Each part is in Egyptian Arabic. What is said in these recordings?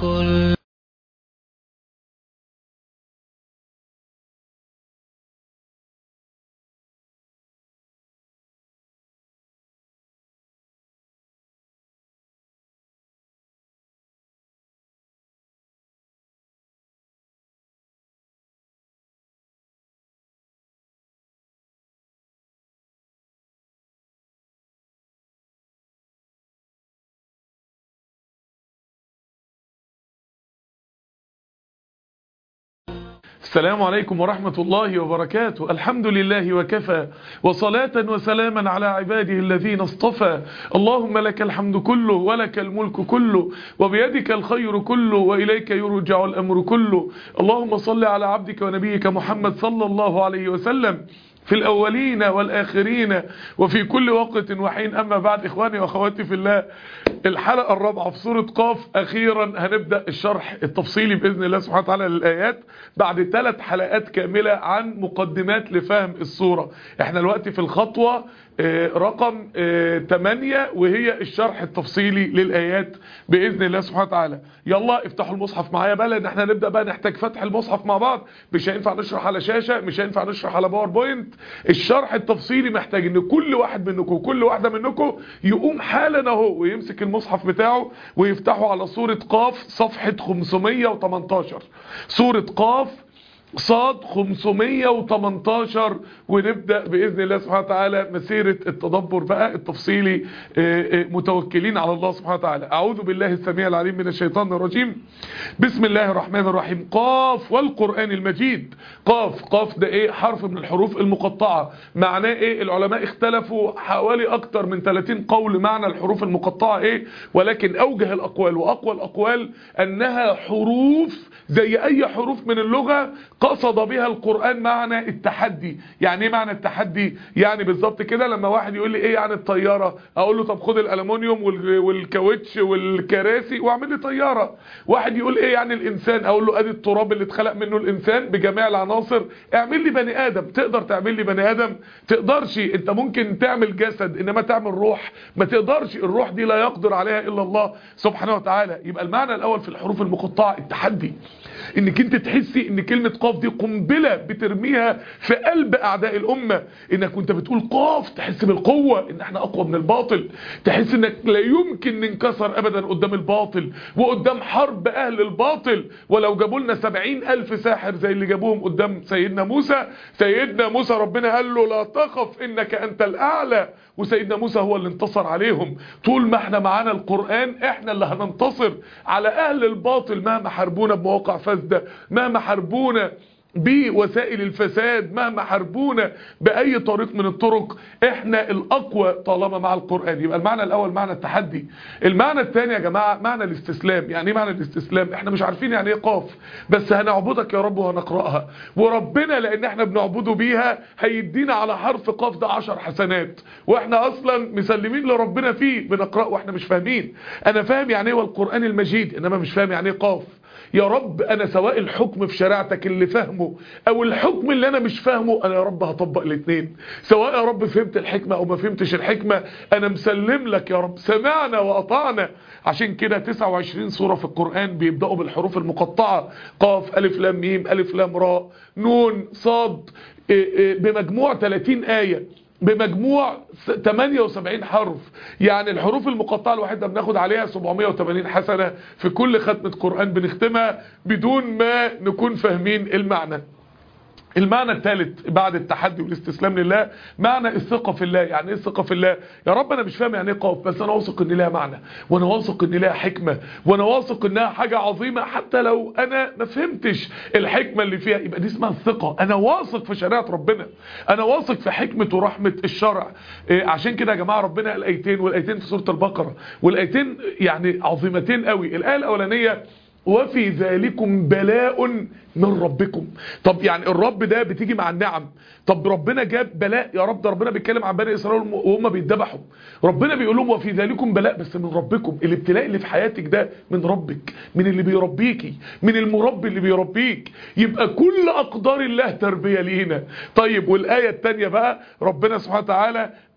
قل السلام عليكم ورحمة الله وبركاته الحمد لله وكفى وصلاة وسلاما على عباده الذين اصطفى اللهم لك الحمد كله ولك الملك كله وبيدك الخير كله وإليك يرجع الأمر كله اللهم صل على عبدك ونبيك محمد صلى الله عليه وسلم في الأولين والآخرين وفي كل وقت وحين أما بعد إخواني وأخواتي في الله الحلقة الرابعة في سورة قاف أخيرا هنبدأ الشرح التفصيلي بإذن الله سبحانه وتعالى للآيات بعد ثلاث حلقات كاملة عن مقدمات لفهم السورة احنا الوقت في الخطوة رقم 8 وهي الشرح التفصيلي للآيات بإذن الله سبحانه وتعالى يلا افتحوا المصحف معايا بقى لأن احنا نبدأ بقى نحتاج فتح المصحف مع بعض مش هينفع نشرح على شاشة مش هينفع نشرح على باوربوينت الشرح التفصيلي محتاج ان كل واحد منكم وكل واحدة منكم يقوم حالا اهو ويمسك المصحف بتاعه ويفتحه على سورة قاف صفحة 518 سورة قاف صاد 518 ونبدأ بإذن الله سبحانه وتعالى مسيرة التدبر بقى التفصيلي متوكلين على الله سبحانه وتعالى أعوذ بالله السميع العليم من الشيطان الرجيم بسم الله الرحمن الرحيم قاف والقرآن المجيد قاف قاف ده ايه حرف من الحروف المقطعة معناه ايه العلماء اختلفوا حوالي اكتر من 30 قول معنى الحروف المقطعة ايه ولكن اوجه الاقوال واقوى الاقوال انها حروف زي اي حروف من اللغة قصد بها القرآن معنى التحدي يعني ايه معنى التحدي يعني بالظبط كده لما واحد يقول لي ايه يعني الطيارة اقول له طب خد الالومنيوم والكاوتش والكراسي واعمل لي طيارة واحد يقول ايه يعني الانسان اقول له ادي التراب اللي اتخلق منه الانسان بجميع العناصر اعمل لي بني ادم تقدر تعمل لي بني ادم تقدرش انت ممكن تعمل جسد انما تعمل روح ما تقدرش الروح دي لا يقدر عليها الا الله سبحانه وتعالى يبقى المعنى الاول في الحروف المقطعة التحدي انك انت تحسي ان كلمة قاف دي قنبلة بترميها في قلب اعداء الامة انك وانت بتقول قاف تحس بالقوة ان احنا اقوى من الباطل تحس انك لا يمكن ننكسر ابدا قدام الباطل وقدام حرب اهل الباطل ولو جابوا لنا سبعين الف ساحر زي اللي جابوهم قدام سيدنا موسى سيدنا موسى ربنا قال له لا تخف انك انت الاعلى وسيدنا موسى هو اللي انتصر عليهم طول ما احنا معانا القرآن احنا اللي هننتصر على اهل الباطل مهما حاربونا بمواقع فاسدة مهما حاربونا بوسائل الفساد مهما حاربونا بأي طريق من الطرق احنا الأقوى طالما مع القرآن يبقى المعنى الأول معنى التحدي المعنى الثاني يا جماعة معنى الاستسلام يعني ايه معنى الاستسلام احنا مش عارفين يعني ايه قاف بس هنعبدك يا رب وهنقرأها وربنا لأن احنا بنعبده بيها هيدينا على حرف قاف ده عشر حسنات واحنا أصلا مسلمين لربنا فيه بنقرأه واحنا مش فاهمين أنا فاهم يعني ايه والقرآن المجيد إنما مش فاهم يعني ايه قاف يا رب انا سواء الحكم في شريعتك اللي فاهمه او الحكم اللي انا مش فاهمه انا يا رب هطبق الاثنين سواء يا رب فهمت الحكمة او ما فهمتش الحكمة انا مسلم لك يا رب سمعنا واطعنا عشان كده 29 سورة في القرآن بيبدأوا بالحروف المقطعة قاف الف لام ميم الف لام راء نون صاد بمجموع 30 آية بمجموع 78 حرف يعني الحروف المقطعة الواحدة بناخد عليها 780 حسنة في كل ختمة قرآن بنختمها بدون ما نكون فاهمين المعنى المعنى الثالث بعد التحدي والاستسلام لله معنى الثقة في الله يعني ايه الثقة في الله يا رب انا مش فاهم يعني ايه قاف بس انا واثق ان لها معنى وانا واثق ان لها حكمة وانا واثق انها حاجة عظيمة حتى لو انا ما فهمتش الحكمة اللي فيها يبقى دي اسمها الثقة انا واثق في شريعة ربنا انا واثق في حكمة ورحمة الشرع إيه عشان كده يا جماعة ربنا الايتين والايتين في سورة البقرة والايتين يعني عظيمتين قوي الايه الاولانية وفي ذلكم بلاء من ربكم طب يعني الرب ده بتيجي مع النعم طب ربنا جاب بلاء يا رب ده ربنا بيتكلم عن بني اسرائيل وهم بيتذبحوا ربنا بيقول لهم وفي ذلكم بلاء بس من ربكم الابتلاء اللي في حياتك ده من ربك من اللي بيربيكي من المربي اللي بيربيك يبقى كل اقدار الله تربيه لينا طيب والايه الثانيه بقى ربنا سبحانه وتعالى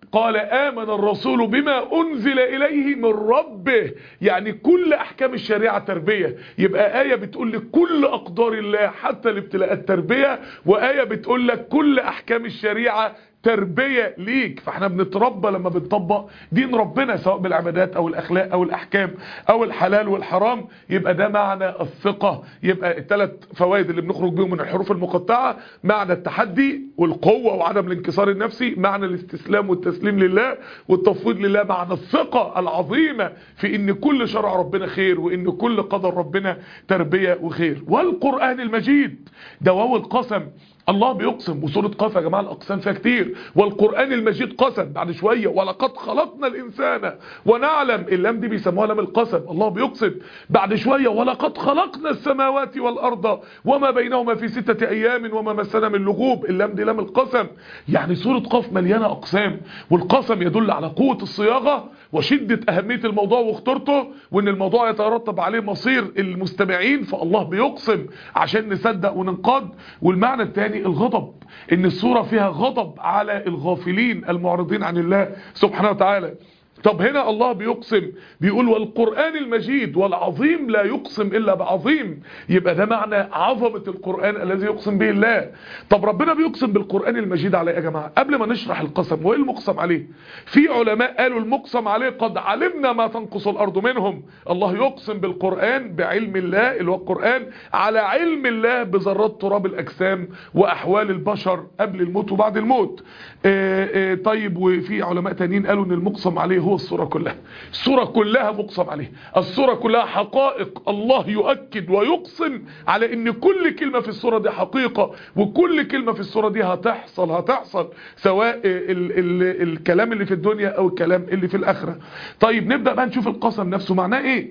قال آمن الرسول بما أنزل إليه من ربه يعني كل أحكام الشريعة تربية يبقى آية بتقول لك كل أقدار الله حتى الابتلاءات تربية وآية بتقول لك كل أحكام الشريعة تربية ليك فاحنا بنتربى لما بنطبق دين ربنا سواء بالعبادات او الاخلاق او الاحكام او الحلال والحرام يبقى ده معنى الثقة يبقى الثلاث فوائد اللي بنخرج بيهم من الحروف المقطعة معنى التحدي والقوة وعدم الانكسار النفسي معنى الاستسلام والتسليم لله والتفويض لله معنى الثقة العظيمة في ان كل شرع ربنا خير وان كل قدر ربنا تربية وخير والقرآن المجيد ده واو القسم الله بيقسم وسورة قاف يا جماعة الأقسام فيها كتير والقرآن المجيد قسم بعد شوية ولقد خلقنا الإنسان ونعلم اللام دي بيسموها لام القسم الله بيقسم بعد شوية ولقد خلقنا السماوات والأرض وما بينهما في ستة أيام وما مسنا من لغوب اللام دي لام القسم يعني سورة قاف مليانة أقسام والقسم يدل على قوة الصياغة وشدة أهمية الموضوع واخترته وإن الموضوع يترتب عليه مصير المستمعين فالله بيقسم عشان نصدق وننقاد والمعنى الثاني الغضب ان السورة فيها غضب على الغافلين المعرضين عن الله سبحانه وتعالى طب هنا الله بيقسم بيقول والقرآن المجيد والعظيم لا يقسم إلا بعظيم يبقى ده معنى عظمة القرآن الذي يقسم به الله طب ربنا بيقسم بالقرآن المجيد على ايه يا جماعة قبل ما نشرح القسم وايه المقسم عليه في علماء قالوا المقسم عليه قد علمنا ما تنقص الأرض منهم الله يقسم بالقرآن بعلم الله اللي هو القرآن على علم الله بذرات تراب الأجسام وأحوال البشر قبل الموت وبعد الموت آآ آآ طيب وفي علماء تانيين قالوا ان المقسم عليه هو الصورة كلها الصورة كلها مقسم عليه الصورة كلها حقائق الله يؤكد ويقسم على ان كل كلمة في الصورة دي حقيقة وكل كلمة في الصورة دي هتحصل هتحصل سواء ال ال الكلام اللي في الدنيا او الكلام اللي في الاخرة طيب نبدأ بقى نشوف القسم نفسه معناه ايه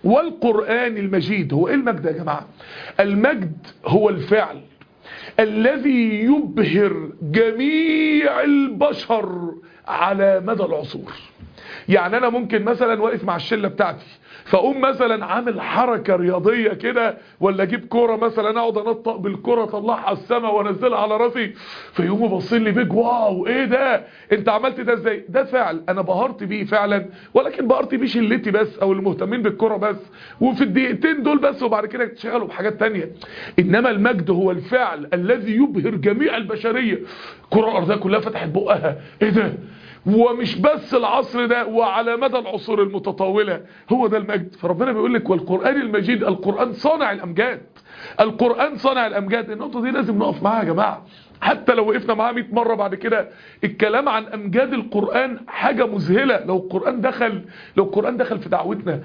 والقرآن المجيد هو ايه المجد يا جماعة المجد هو الفعل الذي يبهر جميع البشر على مدى العصور يعني انا ممكن مثلا واقف مع الشله بتاعتي فاقوم مثلا عامل حركه رياضيه كده ولا اجيب كوره مثلا اقعد انطق بالكوره اطلعها على السماء وانزلها على راسي فيقوموا باصين لي بيج واو ايه ده انت عملت ده ازاي ده فعل انا بهرت بيه فعلا ولكن بهرت بيه شلتي بس او المهتمين بالكوره بس وفي الدقيقتين دول بس وبعد كده تشغلوا بحاجات تانية انما المجد هو الفعل الذي يبهر جميع البشريه الكره الارضيه كلها فتحت بقها ايه ده ومش بس العصر ده وعلى مدى العصور المتطاولة هو ده المجد فربنا بيقول لك والقرآن المجيد القرآن صانع الأمجاد القرآن صانع الأمجاد النقطة دي لازم نقف معاها يا جماعة حتى لو وقفنا معاها 100 مرة بعد كده الكلام عن أمجاد القرآن حاجة مذهلة لو القرآن دخل لو القرآن دخل في دعوتنا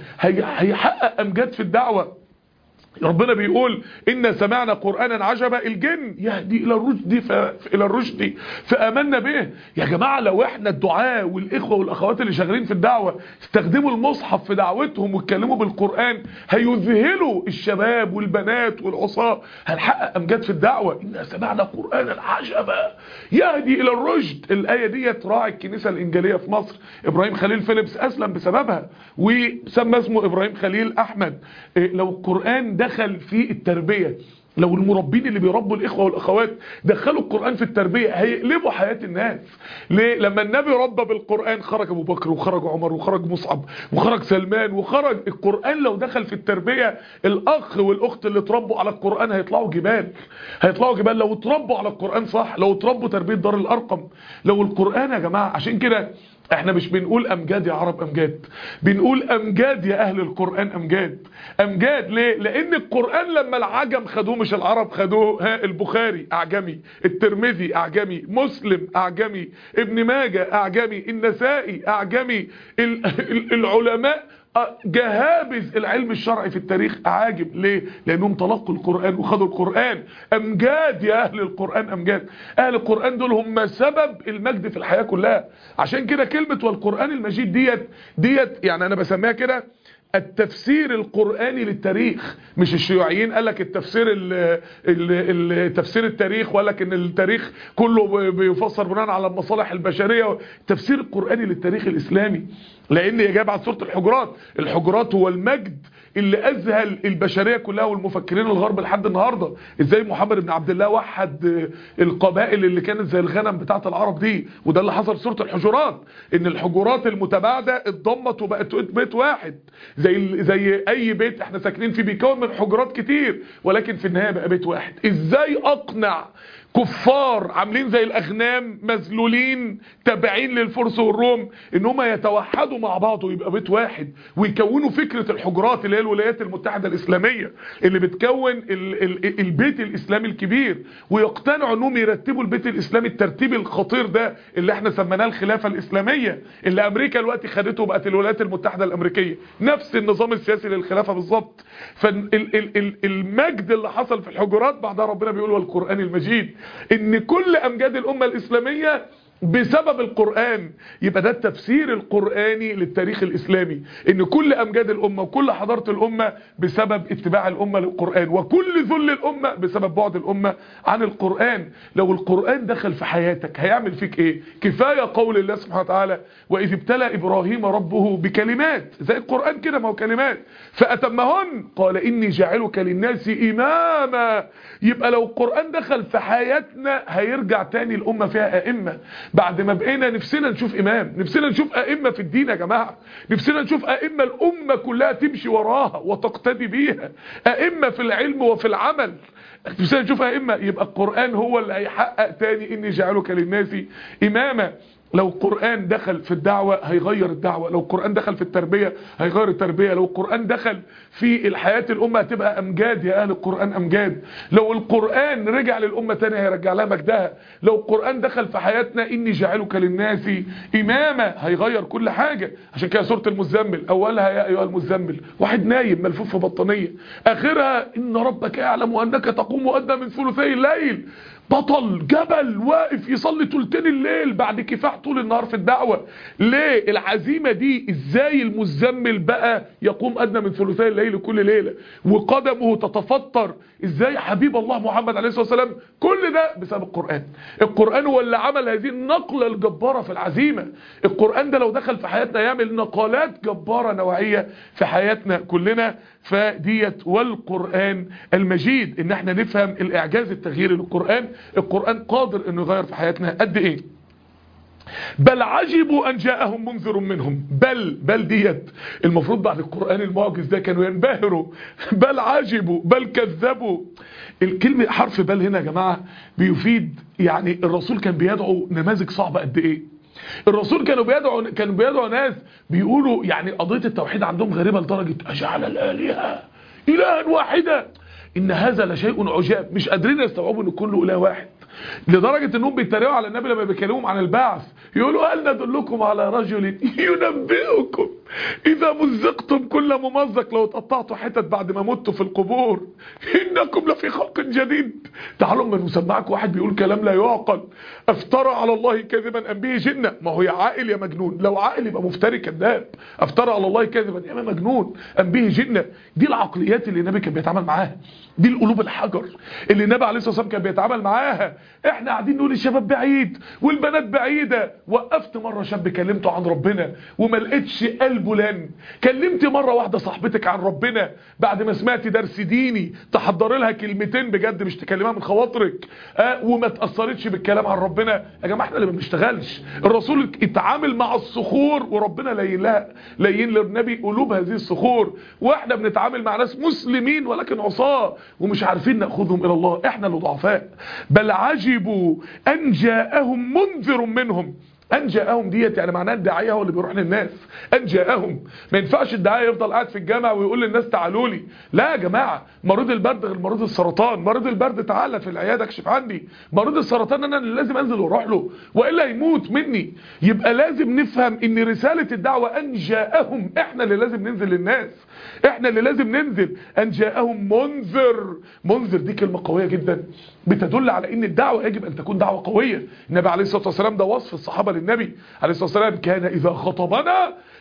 هيحقق أمجاد في الدعوة ربنا بيقول إن سمعنا قرآنا عجبا الجن يهدي إلى الرشد ف... إلى الرشد فآمنا به يا جماعة لو إحنا الدعاء والإخوة والأخوات اللي شغالين في الدعوة استخدموا المصحف في دعوتهم واتكلموا بالقرآن هيذهلوا الشباب والبنات والعصاة هنحقق أمجاد في الدعوة إن سمعنا قرآنا عجبا يهدي إلى الرشد الآية دي راعي الكنيسة الإنجيلية في مصر إبراهيم خليل فيليبس أسلم بسببها وسمى اسمه إبراهيم خليل أحمد لو القرآن دخل في التربية لو المربين اللي بيربوا الإخوة والأخوات دخلوا القرآن في التربية هيقلبوا حياة الناس ليه؟ لما النبي ربى بالقرآن خرج أبو بكر وخرج عمر وخرج مصعب وخرج سلمان وخرج القرآن لو دخل في التربية الأخ والأخت اللي اتربوا على القرآن هيطلعوا جبال هيطلعوا جبال لو اتربوا على القرآن صح لو اتربوا تربية دار الأرقم لو القرآن يا جماعة عشان كده احنا مش بنقول امجاد يا عرب امجاد بنقول امجاد يا اهل القرآن امجاد امجاد ليه لان القرآن لما العجم خدوه مش العرب خدوه ها البخاري اعجمي الترمذي اعجمي مسلم اعجمي ابن ماجه اعجمي النسائي اعجمي العلماء جهابز العلم الشرعي في التاريخ عاجب ليه لانهم تلقوا القرآن وخدوا القرآن امجاد يا اهل القرآن امجاد اهل القرآن دول هم سبب المجد في الحياة كلها عشان كده كلمة والقرآن المجيد ديت ديت يعني انا بسميها كده التفسير القرآني للتاريخ مش الشيوعيين قال لك التفسير ال ال التفسير التاريخ وقال لك ان التاريخ كله بيفسر بناء على المصالح البشرية التفسير القرآني للتاريخ الإسلامي لان يا جاب على سورة الحجرات الحجرات هو المجد اللي اذهل البشريه كلها والمفكرين الغرب لحد النهارده ازاي محمد بن عبد الله وحد القبائل اللي كانت زي الغنم بتاعه العرب دي وده اللي حصل في سوره الحجرات ان الحجرات المتباعده اتضمت وبقت بيت واحد زي زي اي بيت احنا ساكنين فيه بيكون من حجرات كتير ولكن في النهايه بقى بيت واحد ازاي اقنع كفار عاملين زي الاغنام مذلولين تابعين للفرس والروم ان هم يتوحدوا مع بعض ويبقى بيت واحد ويكونوا فكرة الحجرات اللي هي الولايات المتحدة الاسلامية اللي بتكون ال ال البيت الاسلامي الكبير ويقتنعوا انهم يرتبوا البيت الاسلامي الترتيب الخطير ده اللي احنا سميناه الخلافة الاسلامية اللي امريكا الوقت خدته بقت الولايات المتحدة الامريكية نفس النظام السياسي للخلافة بالظبط فالمجد اللي حصل في الحجرات بعدها ربنا بيقول والقرآن المجيد ان كل امجاد الامة الاسلامية بسبب القرآن يبقى ده التفسير القرآني للتاريخ الإسلامي ان كل أمجاد الأمة وكل حضارة الأمة بسبب اتباع الأمة للقرآن وكل ذل الأمة بسبب بعد الأمة عن القرآن لو القرآن دخل في حياتك هيعمل فيك ايه كفاية قول الله سبحانه وتعالى وإذ ابتلى إبراهيم ربه بكلمات زي القرآن كده ما هو كلمات فأتمهن قال إني جاعلك للناس إماما يبقى لو القرآن دخل في حياتنا هيرجع تاني الأمة فيها أئمة بعد ما بقينا نفسنا نشوف امام نفسنا نشوف ائمه في الدين يا جماعه نفسنا نشوف ائمه الامه كلها تمشي وراها وتقتدي بيها ائمه في العلم وفي العمل نفسنا نشوف ائمه يبقى القران هو اللي هيحقق تاني اني جعلك للناس اماما لو القرآن دخل في الدعوة هيغير الدعوة لو القرآن دخل في التربية هيغير التربية لو القرآن دخل في الحياة الأمة هتبقى أمجاد يا أهل القرآن أمجاد لو القرآن رجع للأمة تاني هيرجع لها مجدها لو القرآن دخل في حياتنا إني جعلك للناس إماما هيغير كل حاجة عشان كده سورة المزمل أولها يا أيها المزمل واحد نايم ملفوف في بطانية آخرها إن ربك يعلم أنك تقوم أدنى من ثلثي الليل بطل جبل واقف يصلي تلتين الليل بعد كفاح طول النهار في الدعوة ليه العزيمة دي ازاي المزمل بقى يقوم ادنى من ثلثي الليل كل ليلة وقدمه تتفطر ازاي حبيب الله محمد عليه الصلاة والسلام كل ده بسبب القرآن القرآن هو اللي عمل هذه النقلة الجبارة في العزيمة القرآن ده لو دخل في حياتنا يعمل نقلات جبارة نوعية في حياتنا كلنا فديت والقرآن المجيد ان احنا نفهم الاعجاز التغييري للقرآن القرآن قادر انه يغير في حياتنا قد ايه بل عجبوا ان جاءهم منذر منهم بل بل ديت المفروض بعد القرآن المعجز ده كانوا ينبهروا بل عجبوا بل كذبوا الكلمة حرف بل هنا يا جماعة بيفيد يعني الرسول كان بيدعو نماذج صعبة قد ايه الرسول كانوا بيدعوا كانوا بيدعوا ناس بيقولوا يعني قضية التوحيد عندهم غريبة لدرجة أجعل الآلهة إلها واحدة إن هذا لشيء عجاب مش قادرين يستوعبوا إن كله إله واحد لدرجة انهم بيتريقوا على النبي لما بيكلمهم عن البعث يقولوا هل ندلكم على رجل ينبئكم اذا مزقتم كل ممزق لو اتقطعتوا حتت بعد ما متوا في القبور انكم لفي خلق جديد تعالوا من مسمعك واحد بيقول كلام لا يعقل افترى على الله كذبا ام به جنة ما هو يا عاقل يا مجنون لو عاقل يبقى مفتري كذاب افترى على الله كذبا يا مجنون ام به جنة دي العقليات اللي النبي كان بيتعامل معاها دي القلوب الحجر اللي النبي عليه الصلاه والسلام كان بيتعامل معاها احنا قاعدين نقول الشباب بعيد والبنات بعيدة وقفت مرة شاب كلمته عن ربنا وما لقيتش قلبه لن كلمت مرة واحدة صاحبتك عن ربنا بعد ما سمعت درس ديني تحضر لها كلمتين بجد مش تكلمها من خواطرك اه وما تأثرتش بالكلام عن ربنا يا جماعة احنا اللي ما بنشتغلش الرسول اتعامل مع الصخور وربنا لين لها لين للنبي قلوب هذه الصخور واحنا بنتعامل مع ناس مسلمين ولكن عصاه ومش عارفين ناخذهم الى الله احنا اللي ضعفاء بل عجبوا ان جاءهم منذر منهم ان جاءهم ديت يعني معناها الداعيه هو اللي بيروح للناس ان جاءهم ما ينفعش الداعيه يفضل قاعد في الجامع ويقول للناس تعالوا لي لا يا جماعه مريض البرد غير مريض السرطان مريض البرد تعالى في العياده اكشف عني مريض السرطان انا اللي لازم انزل واروح له والا يموت مني يبقى لازم نفهم ان رساله الدعوه ان جاءهم احنا اللي لازم ننزل للناس احنا اللي لازم ننزل ان جاءهم منذر منذر دي كلمه قويه جدا بتدل على ان الدعوه يجب ان تكون دعوه قويه النبي عليه الصلاه والسلام ده وصف الصحابه للنبي عليه الصلاه والسلام كان اذا خطبنا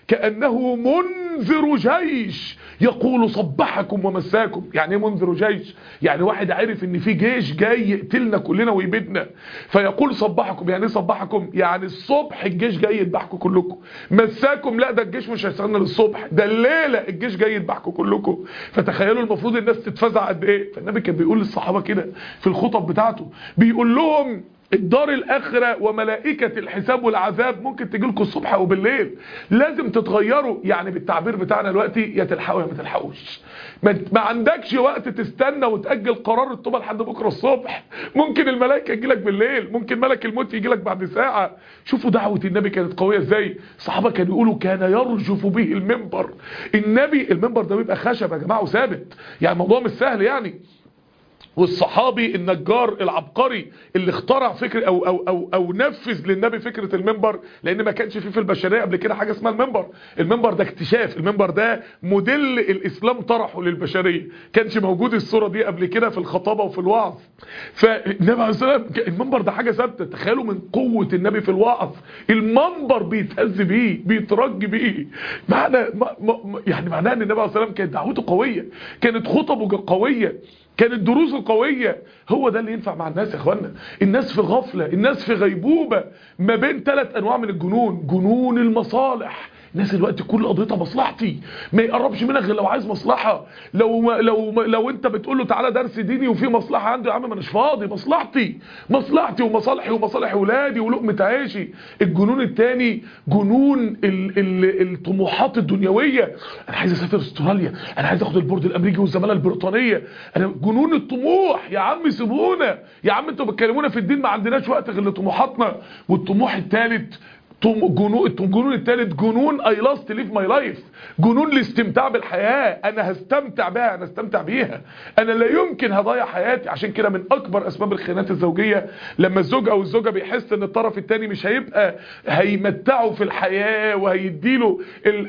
كأنه منذر جيش يقول صبحكم ومساكم يعني ايه منذر جيش يعني واحد عرف ان في جيش جاي يقتلنا كلنا ويبيدنا فيقول صبحكم يعني ايه صبحكم يعني الصبح الجيش جاي يذبحكم كلكم مساكم لا ده الجيش مش هيستنى للصبح ده الليله الجيش جاي يذبحكم كلكم فتخيلوا المفروض الناس تتفزع قد ايه فالنبي كان بيقول للصحابه كده في الخطب بتاعته بيقول لهم الدار الاخره وملائكه الحساب والعذاب ممكن تجي لكم الصبح او بالليل لازم تتغيروا يعني بالتعبير بتاعنا دلوقتي يا تلحقوا يا ما تلحقوش ما, ما عندكش وقت تستنى وتاجل قرار التوبه لحد بكره الصبح ممكن الملائكه تجي لك بالليل ممكن ملك الموت يجي لك بعد ساعه شوفوا دعوه النبي كانت قويه ازاي الصحابه كانوا يقولوا كان يرجف به المنبر النبي المنبر ده بيبقى خشب يا جماعه وثابت يعني الموضوع مش سهل يعني والصحابي النجار العبقري اللي اخترع فكر او او او او نفذ للنبي فكره المنبر لان ما كانش فيه في البشريه قبل كده حاجه اسمها المنبر المنبر ده اكتشاف المنبر ده موديل الاسلام طرحه للبشريه كانش موجود الصوره دي قبل كده في الخطابه وفي الوعظ فالنبي عليه الصلاه والسلام المنبر ده حاجه ثابته تخيلوا من قوه النبي في الوعظ المنبر بيتهز بيه بيترج بيه معنى ما ما يعني معناه ان النبي عليه الصلاه والسلام كانت دعوته قويه كانت خطبه قويه كانت دروسه قوية هو ده اللي ينفع مع الناس يا اخوانا الناس في غفلة الناس في غيبوبة ما بين ثلاث انواع من الجنون جنون المصالح الناس دلوقتي كل قضيتها مصلحتي ما يقربش منك غير لو عايز مصلحة لو ما لو ما لو انت بتقول له تعالى درس ديني وفي مصلحة عنده يا عم ما اناش فاضي مصلحتي مصلحتي ومصالحي ومصالح اولادي ولقمة عيشي الجنون الثاني جنون ال ال الطموحات الدنيوية انا عايز اسافر استراليا انا عايز اخد البورد الامريكي والزمالة البريطانية انا جنون الطموح يا عم سيبونا يا عم انتوا بتكلمونا في الدين ما عندناش وقت غير لطموحاتنا والطموح الثالث جنون الجنون الثالث جنون اي لاست ليف ماي لايف جنون الاستمتاع بالحياه انا هستمتع بها انا هستمتع بيها انا لا يمكن هضيع حياتي عشان كده من اكبر اسباب الخيانات الزوجيه لما الزوج او الزوجه بيحس ان الطرف الثاني مش هيبقى هيمتعه في الحياه وهيديله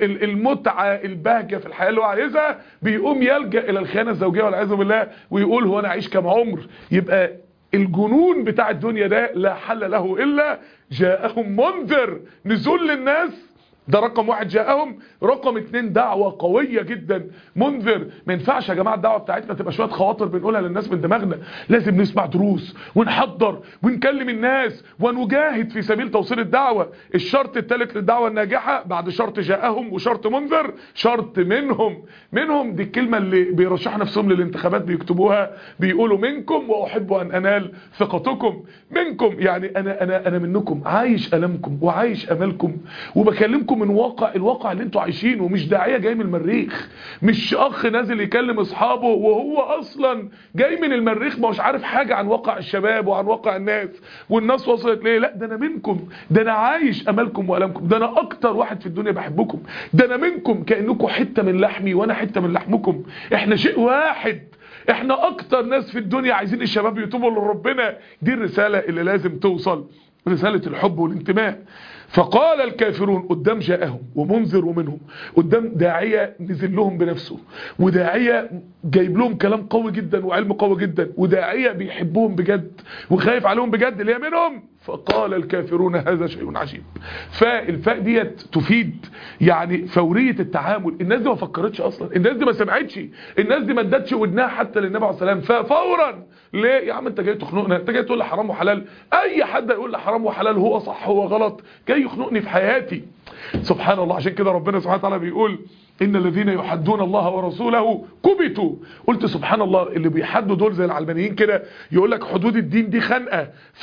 المتعه البهجه في الحياه اللي هو عايزها بيقوم يلجا الى الخيانه الزوجيه والعياذ بالله ويقول هو انا اعيش كم عمر يبقى الجنون بتاع الدنيا ده لا حل له إلا جاءهم منذر نزول للناس ده رقم واحد جاءهم رقم اتنين دعوة قوية جدا منذر ما ينفعش يا جماعة الدعوة بتاعتنا تبقى شوية خواطر بنقولها للناس من دماغنا لازم نسمع دروس ونحضر ونكلم الناس ونجاهد في سبيل توصيل الدعوة الشرط الثالث للدعوة الناجحة بعد شرط جاءهم وشرط منذر شرط منهم منهم دي الكلمة اللي بيرشحوا نفسهم للانتخابات بيكتبوها بيقولوا منكم وأحب أن أنال ثقتكم منكم يعني أنا, أنا, أنا منكم عايش ألمكم وعايش أملكم وبكلمكم من واقع الواقع اللي انتوا عايشينه مش داعيه جاي من المريخ مش اخ نازل يكلم اصحابه وهو اصلا جاي من المريخ ما هوش عارف حاجه عن واقع الشباب وعن واقع الناس والناس وصلت ليه لا ده انا منكم ده انا عايش املكم والامكم ده انا اكتر واحد في الدنيا بحبكم ده انا منكم كانكم حته من لحمي وانا حته من لحمكم احنا شيء واحد احنا اكتر ناس في الدنيا عايزين الشباب يتوبوا لربنا دي الرساله اللي لازم توصل رساله الحب والانتماء فقال الكافرون قدام جاءهم ومنذر ومنهم قدام داعية نزل لهم بنفسه وداعية جايب لهم كلام قوي جدا وعلم قوي جدا وداعية بيحبهم بجد وخايف عليهم بجد اللي هي منهم فقال الكافرون هذا شيء عجيب فالفاء ديت تفيد يعني فورية التعامل الناس دي ما فكرتش اصلا الناس دي ما سمعتش الناس دي ما ادتش ودنها حتى للنبي عليه الصلاه والسلام ففورا ليه يا عم انت جاي تخنقنا انت جاي تقول لي حرام وحلال اي حد يقول لي حرام وحلال هو صح هو غلط جاي يخنقني في حياتي سبحان الله عشان كده ربنا سبحانه وتعالى بيقول ان الذين يحدون الله ورسوله كبتوا قلت سبحان الله اللي بيحدوا دول زي العلمانيين كده يقول لك حدود الدين دي خنقه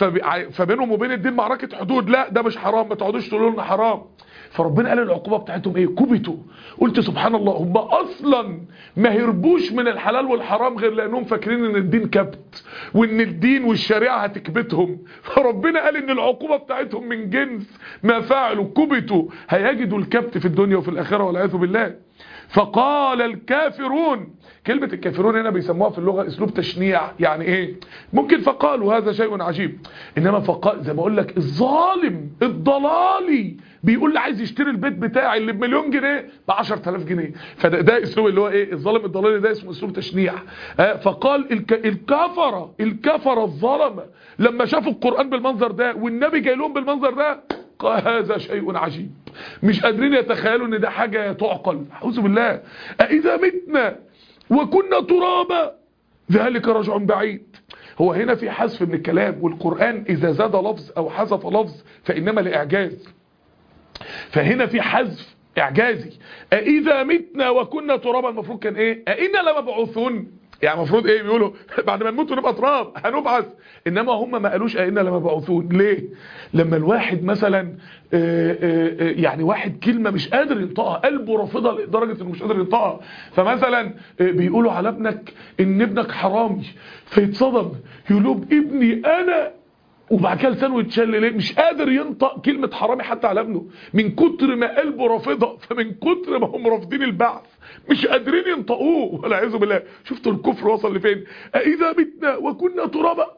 فبينهم وبين الدين معركه حدود لا ده مش حرام ما تقعدوش تقولوا لنا حرام فربنا قال العقوبه بتاعتهم ايه كبتوا قلت سبحان الله هم اصلا ما هربوش من الحلال والحرام غير لانهم فاكرين ان الدين كبت وان الدين والشريعه هتكبتهم فربنا قال ان العقوبه بتاعتهم من جنس ما فعلوا كبتوا هيجدوا الكبت في الدنيا وفي الاخره والعياذ بالله فقال الكافرون كلمة الكافرون هنا بيسموها في اللغة اسلوب تشنيع يعني ايه ممكن فقالوا هذا شيء عجيب انما فقال زي ما اقول لك الظالم الضلالي بيقول لي عايز يشتري البيت بتاعي اللي بمليون جنيه ب 10000 جنيه فده ده اسلوب اللي هو ايه الظالم الضلالي ده اسمه اسلوب تشنيع آه فقال الك الكفره الكفره الظلمه لما شافوا القرآن بالمنظر ده والنبي جاي لهم بالمنظر ده قال هذا شيء عجيب مش قادرين يتخيلوا ان ده حاجة تعقل اعوذ بالله أإذا متنا وكنا ترابا ذلك رجع بعيد هو هنا في حذف من الكلام والقرآن إذا زاد لفظ أو حذف لفظ فإنما لإعجاز فهنا في حذف إعجازي أإذا متنا وكنا ترابا المفروض كان إيه أئنا لمبعوثون يعني المفروض ايه بيقولوا بعد ما نموت ونبقى تراب هنبعث انما هم ما قالوش ائنا لمبعوثون ليه لما الواحد مثلا آآ آآ يعني واحد كلمة مش قادر ينطقها قلبه رافضها لدرجة انه مش قادر ينطقها فمثلا بيقولوا على ابنك ان ابنك حرامي فيتصدم يقولوا ابني انا وبعد كده لسانه يتشل ليه مش قادر ينطق كلمة حرامي حتى على ابنه من كتر ما قلبه رافضها فمن كتر ما هم رافضين البعث مش قادرين ينطقوه ولا عايزوا بالله شفتوا الكفر وصل لفين اذا متنا وكنا ترابا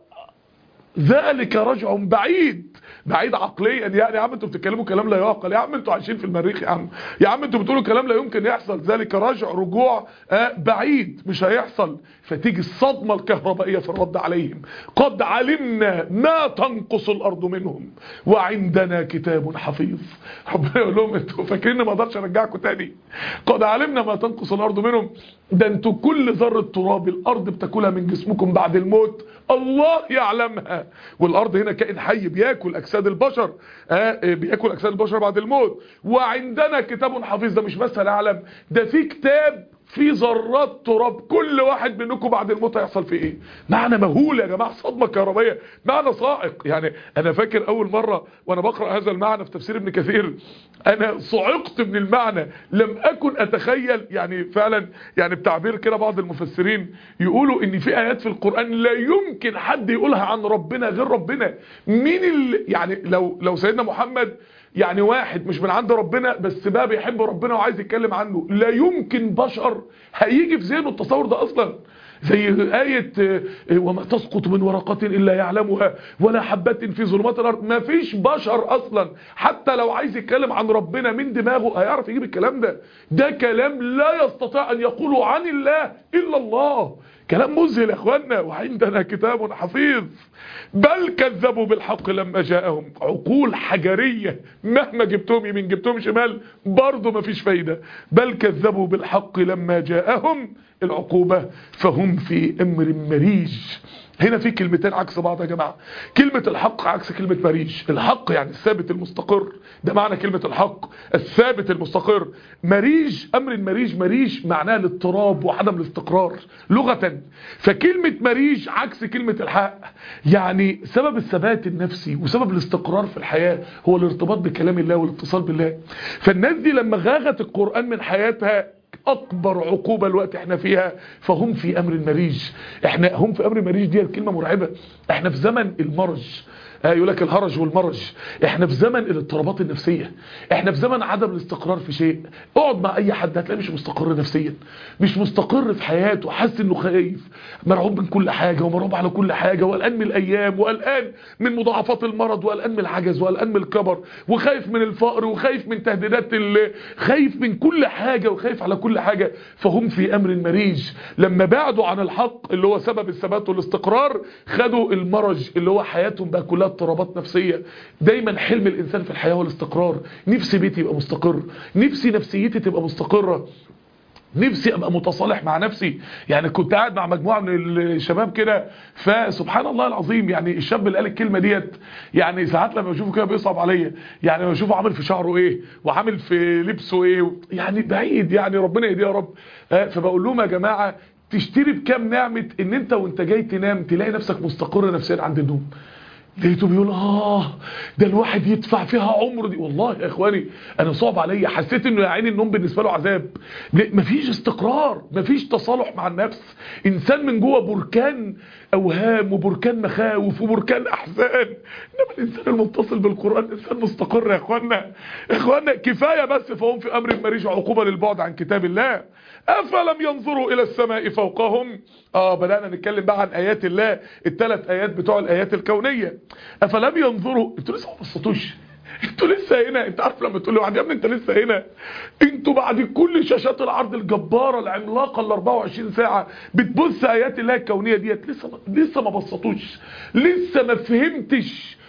ذلك رجع بعيد بعيد عقليا يعني يا عم انتوا بتتكلموا كلام لا يعقل يا عم انتوا عايشين في المريخ يا عم يا عم انتوا بتقولوا كلام لا يمكن يحصل ذلك رجع رجوع آه بعيد مش هيحصل فتيجي الصدمة الكهربائية في الرد عليهم قد علمنا ما تنقص الارض منهم وعندنا كتاب حفيظ ربنا يقول لهم انتوا فاكرين ما اقدرش ارجعكم تاني قد علمنا ما تنقص الارض منهم ده انتوا كل ذرة تراب الارض بتاكلها من جسمكم بعد الموت الله يعلمها والارض هنا كائن حي بياكل اجساد البشر آه بياكل اجساد البشر بعد الموت وعندنا كتاب حفيظ ده مش بس هنعلم ده في كتاب في ذرات تراب كل واحد منكم بعد الموت هيحصل فيه ايه معنى مهول يا جماعه صدمه كهربائيه معنى صاعق يعني انا فاكر اول مره وانا بقرا هذا المعنى في تفسير ابن كثير انا صعقت من المعنى لم اكن اتخيل يعني فعلا يعني بتعبير كده بعض المفسرين يقولوا ان في ايات في القران لا يمكن حد يقولها عن ربنا غير ربنا مين اللي يعني لو لو سيدنا محمد يعني واحد مش من عند ربنا بس بقى بيحب ربنا وعايز يتكلم عنه لا يمكن بشر هيجي في ذهنه التصور ده اصلا زي آية وما تسقط من ورقة إلا يعلمها ولا حبة في ظلمات الأرض ما فيش بشر أصلا حتى لو عايز يتكلم عن ربنا من دماغه هيعرف يجيب الكلام ده ده كلام لا يستطيع أن يقوله عن الله إلا الله كلام مذهل يا اخوانا وعندنا كتاب حفيظ بل كذبوا بالحق لما جاءهم عقول حجرية مهما جبتهم يمين جبتهم شمال برضه مفيش فايدة بل كذبوا بالحق لما جاءهم العقوبة فهم في امر مريج هنا في كلمتين عكس بعض يا جماعة كلمة الحق عكس كلمة مريج الحق يعني الثابت المستقر ده معنى كلمة الحق الثابت المستقر مريج امر المريج مريج معناه الاضطراب وعدم الاستقرار لغة فكلمة مريج عكس كلمة الحق يعني سبب الثبات النفسي وسبب الاستقرار في الحياة هو الارتباط بكلام الله والاتصال بالله فالناس دي لما غاغت القرآن من حياتها اكبر عقوبة الوقت احنا فيها فهم في امر مريج احنا هم في امر مريج دي الكلمة مرعبة احنا في زمن المرج آه يقول لك الهرج والمرج احنا في زمن الاضطرابات النفسية احنا في زمن عدم الاستقرار في شيء اقعد مع اي حد هتلاقيه مش مستقر نفسيا مش مستقر في حياته حاسس انه خايف مرعوب من كل حاجة ومرعوب على كل حاجة وقلقان من الايام وقلقان من مضاعفات المرض وقلقان من العجز وقلقان من الكبر وخايف من الفقر وخايف من تهديدات خايف من كل حاجة وخايف على كل حاجة فهم في امر مريج لما بعدوا عن الحق اللي هو سبب الثبات والاستقرار خدوا المرج اللي هو حياتهم بقى كلها اضطرابات نفسية دايما حلم الانسان في الحياة هو الاستقرار نفسي بيتي يبقى مستقر نفسي نفسيتي تبقى مستقرة نفسي ابقى متصالح مع نفسي يعني كنت قاعد مع مجموعة من الشباب كده فسبحان الله العظيم يعني الشاب اللي قال الكلمة ديت يعني ساعات لما بشوفه كده بيصعب عليا يعني لما بشوفه عامل في شعره ايه وعامل في لبسه ايه يعني بعيد يعني ربنا يهديه يا رب فبقول لهم يا جماعة تشتري بكام نعمة ان انت وانت جاي تنام تلاقي نفسك مستقر نفسيا عند النوم لقيته بيقول اه ده الواحد يدفع فيها عمره دي والله يا اخواني انا صعب عليا حسيت انه يا عيني النوم بالنسبه له عذاب مفيش استقرار مفيش تصالح مع النفس انسان من جوه بركان اوهام وبركان مخاوف وبركان احزان انما الانسان المتصل بالقران انسان مستقر يا اخوانا اخوانا كفايه بس فهم في امر مريج عقوبه للبعد عن كتاب الله افلم ينظروا الى السماء فوقهم اه بدانا نتكلم بقى عن ايات الله الثلاث ايات بتوع الايات الكونيه افلم ينظروا انتوا لسه ما بصيتوش انتوا لسه هنا انت عارف لما تقول لواحد يا ابني انت لسه هنا انتوا بعد كل شاشات العرض الجباره العملاقه ال 24 ساعه بتبص ايات الله الكونيه ديت لسه لسه ما بصيتوش لسه ما فهمتش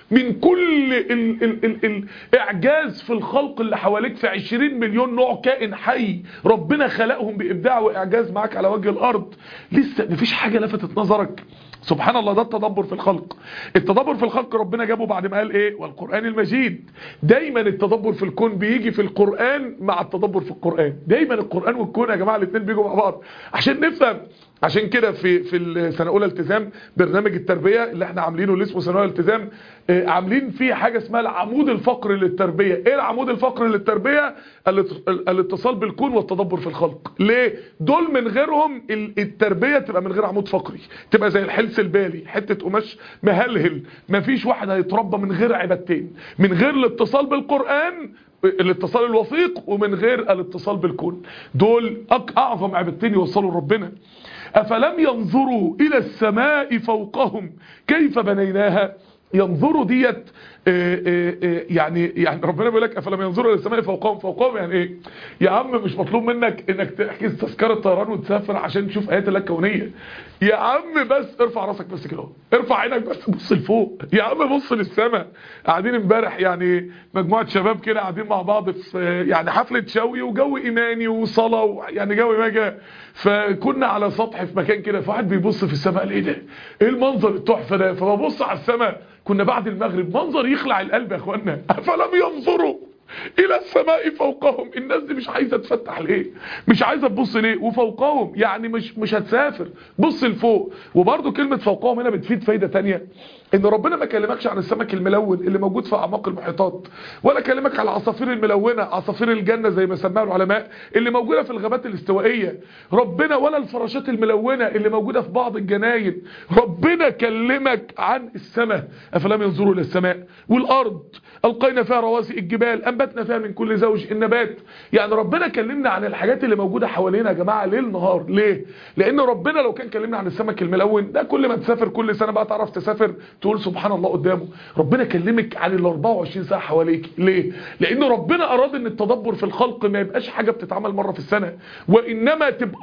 من كل ال ال ال الاعجاز في الخلق اللي حواليك في 20 مليون نوع كائن حي ربنا خلقهم بابداع واعجاز معاك على وجه الارض لسه مفيش حاجه لفتت نظرك سبحان الله ده التدبر في الخلق التدبر في الخلق ربنا جابه بعد ما قال ايه والقرآن المجيد دايما التدبر في الكون بيجي في القرآن مع التدبر في القرآن دايما القرآن والكون يا جماعة الاثنين بيجوا مع بعض عشان نفهم عشان كده في في السنه اولى التزام برنامج التربيه اللي احنا عاملينه اللي اسمه سنه اولى التزام آه، عاملين فيه حاجه اسمها العمود الفقري للتربيه ايه العمود الفقري للتربيه الات- الاتصال بالكون والتدبر في الخلق ليه دول من غيرهم ال- التربيه تبقى من غير عمود فقري تبقى زي الحلس البالي حته قماش مهلهل مفيش واحد هيتربى من غير عبادتين من غير الاتصال بالقران الاتصال الوثيق ومن غير الاتصال بالكون دول أك- اعظم عبادتين يوصلوا لربنا أفلم ينظروا إلى السماء فوقهم كيف بنيناها ينظروا ديت آه، آه، آه، يعني يعني ربنا بيقول لك افلم ينظروا الى السماء فوقهم فوقهم يعني ايه يا عم مش مطلوب منك انك تحجز تذكره طيران وتسافر عشان تشوف ايات الله الكونيه يا عم بس ارفع راسك بس كده اهو. ارفع عينك بس بص لفوق يا عم بص للسماء قاعدين امبارح يعني مجموعه شباب كده قاعدين مع بعض في يعني حفله شوي وجو ايماني وصلاه و- يعني جو ماجا فكنا على سطح في مكان كده فواحد بيبص في السماء قال ايه ده ايه المنظر التحفه ده فببص على السماء كنا بعد المغرب منظر يخلع القلب يا اخوانا افلم ينظروا الى السماء فوقهم الناس دي مش عايزه تفتح ليه مش عايزه تبص ليه وفوقهم يعني مش مش هتسافر بص لفوق وبرده كلمه فوقهم هنا بتفيد فايده تانية ان ربنا ما كلمكش عن السمك الملون اللي موجود في اعماق المحيطات ولا كلمك على العصافير الملونه عصافير الجنه زي ما سماها العلماء اللي موجوده في الغابات الاستوائيه ربنا ولا الفراشات الملونه اللي موجوده في بعض الجناين ربنا كلمك عن السماء افلم ينظروا الى السماء والارض القينا فيها رواسي الجبال انبتنا فيها من كل زوج النبات يعني ربنا كلمنا عن الحاجات اللي موجوده حوالينا يا جماعه ليل نهار ليه لان ربنا لو كان كلمنا عن السمك الملون ده كل ما تسافر كل سنه بقى تعرف تسافر تقول سبحان الله قدامه ربنا كلمك عن ال 24 ساعه حواليك ليه لان ربنا اراد ان التدبر في الخلق ما يبقاش حاجه بتتعمل مره في السنه وانما تبقى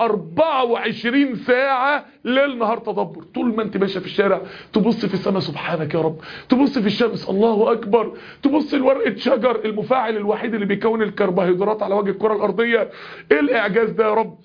24 ساعه ليل نهار تدبر طول ما انت ماشيه في الشارع تبص في السماء سبحانك يا رب تبص في الشمس الله اكبر تبص لورقه شجر المفاعل الوحيد اللي بيكون الكربوهيدرات على وجه الكره الارضيه ايه الاعجاز ده يا رب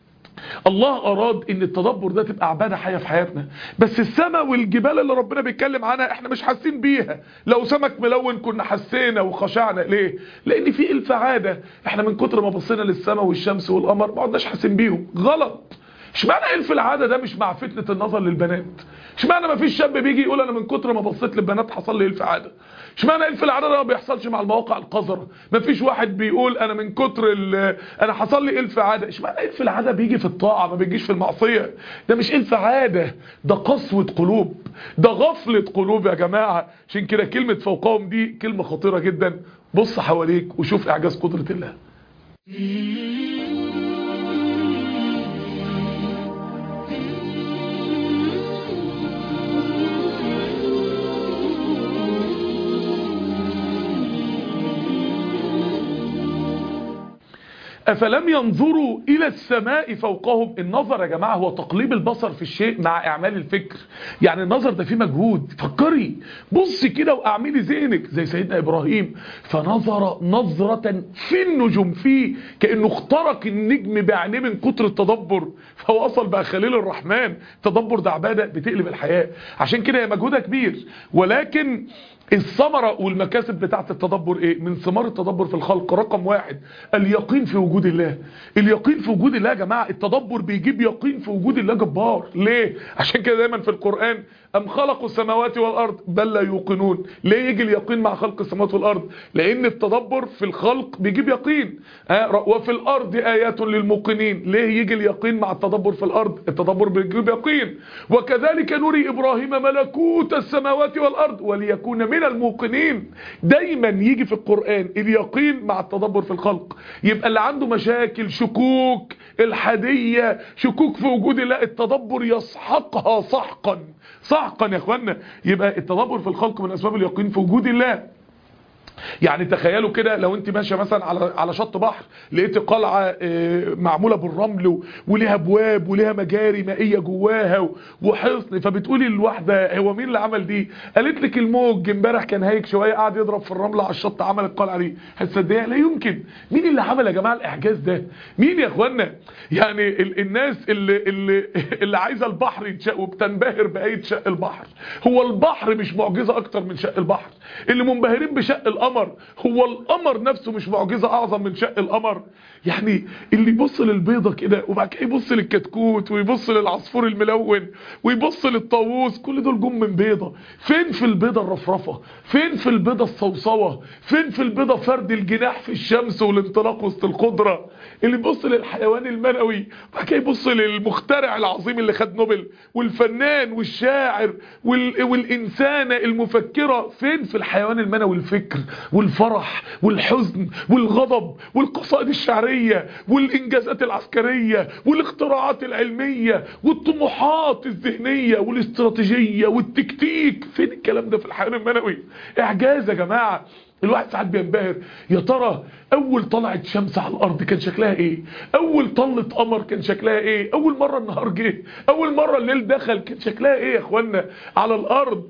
الله اراد ان التدبر ده تبقى عباده حيه في حياتنا بس السماء والجبال اللي ربنا بيتكلم عنها احنا مش حاسين بيها لو سمك ملون كنا حسينا وخشعنا ليه لان في الف عاده احنا من كتر ما بصينا للسماء والشمس والقمر ما عدناش حاسين بيهم غلط اشمعنى الف العاده ده مش مع فتنه النظر للبنات اشمعنى ما فيش شاب بيجي يقول انا من كتر ما بصيت للبنات حصل لي الف عاده اشمعنى الف العاده ده ما بيحصلش مع المواقع القذره ما فيش واحد بيقول انا من كتر ال- انا حصل لي الف عاده اشمعنى الف العاده بيجي في الطاعه ما بيجيش في المعصيه ده مش الف عاده ده قسوه قلوب ده غفله قلوب يا جماعه عشان كده كلمه فوقهم دي كلمه خطيره جدا بص حواليك وشوف اعجاز قدره الله أفلم ينظروا إلى السماء فوقهم النظر يا جماعة هو تقليب البصر في الشيء مع إعمال الفكر يعني النظر ده فيه مجهود فكري بصي كده وأعملي ذهنك زي سيدنا إبراهيم فنظر نظرة في النجوم فيه كأنه اخترق النجم بعينيه من كتر التدبر فوصل بقى خليل الرحمن التدبر ده عبادة بتقلب الحياة عشان كده هي مجهودها كبير ولكن الثمرة والمكاسب بتاعت التدبر ايه من ثمار التدبر في الخلق رقم واحد اليقين في وجود الله اليقين في وجود الله يا جماعة التدبر بيجيب يقين في وجود الله جبار ليه عشان كده دايما في القرآن أم خلقوا السماوات والأرض بل لا يوقنون ليه يجي اليقين مع خلق السماوات والأرض لأن التدبر في الخلق بيجيب يقين آه، وفي الأرض آيات للموقنين ليه يجي اليقين مع التدبر في الأرض التدبر بيجيب يقين وكذلك نري إبراهيم ملكوت السماوات والأرض وليكون من الموقنين دايما يجي في القرآن اليقين مع التدبر في الخلق يبقى اللي عنده مشاكل شكوك الحادية شكوك في وجود الله التدبر يسحقها سحقا سحقا يا اخوانا يبقى التدبر في الخلق من اسباب اليقين في وجود الله يعني تخيلوا كده لو انت ماشيه مثلا على على شط بحر لقيت قلعه معموله بالرمل وليها ابواب وليها مجاري مائيه جواها وحصن فبتقولي للواحده هو مين اللي عمل دي قالت لك الموج امبارح كان هايج شويه قاعد يضرب في الرمل على الشط عمل القلعه دي هتصدقها لا يمكن مين اللي عمل يا جماعه الاعجاز ده مين يا اخوانا يعني ال الناس اللي اللي اللي عايزه البحر يتشق وبتنبهر بايه شق البحر هو البحر مش معجزه اكتر من شق البحر اللي منبهرين بشق القمر هو القمر نفسه مش معجزة اعظم من شق القمر يعني اللي يبص للبيضة كده وبعد كده يبص للكتكوت ويبص للعصفور الملون ويبص للطاووس كل دول جم من بيضة فين في البيضة الرفرفة فين في البيضة الصوصوة فين في البيضة فرد الجناح في الشمس والانطلاق وسط القدرة اللي يبص للحيوان المنوي وبعد كده يبص للمخترع العظيم اللي خد نوبل والفنان والشاعر وال... والإنسانة المفكرة فين في الحيوان المنوي الفكر والفرح والحزن والغضب والقصائد الشعرية والإنجازات العسكرية والاختراعات العلمية والطموحات الذهنية والاستراتيجية والتكتيك فين الكلام ده في الحيوان المنوي إعجاز يا جماعة الواحد ساعات بينبهر يا ترى اول طلعت شمس على الارض كان شكلها ايه اول طلة قمر كان شكلها ايه اول مرة النهار جه اول مرة الليل دخل كان شكلها ايه يا اخوانا على الارض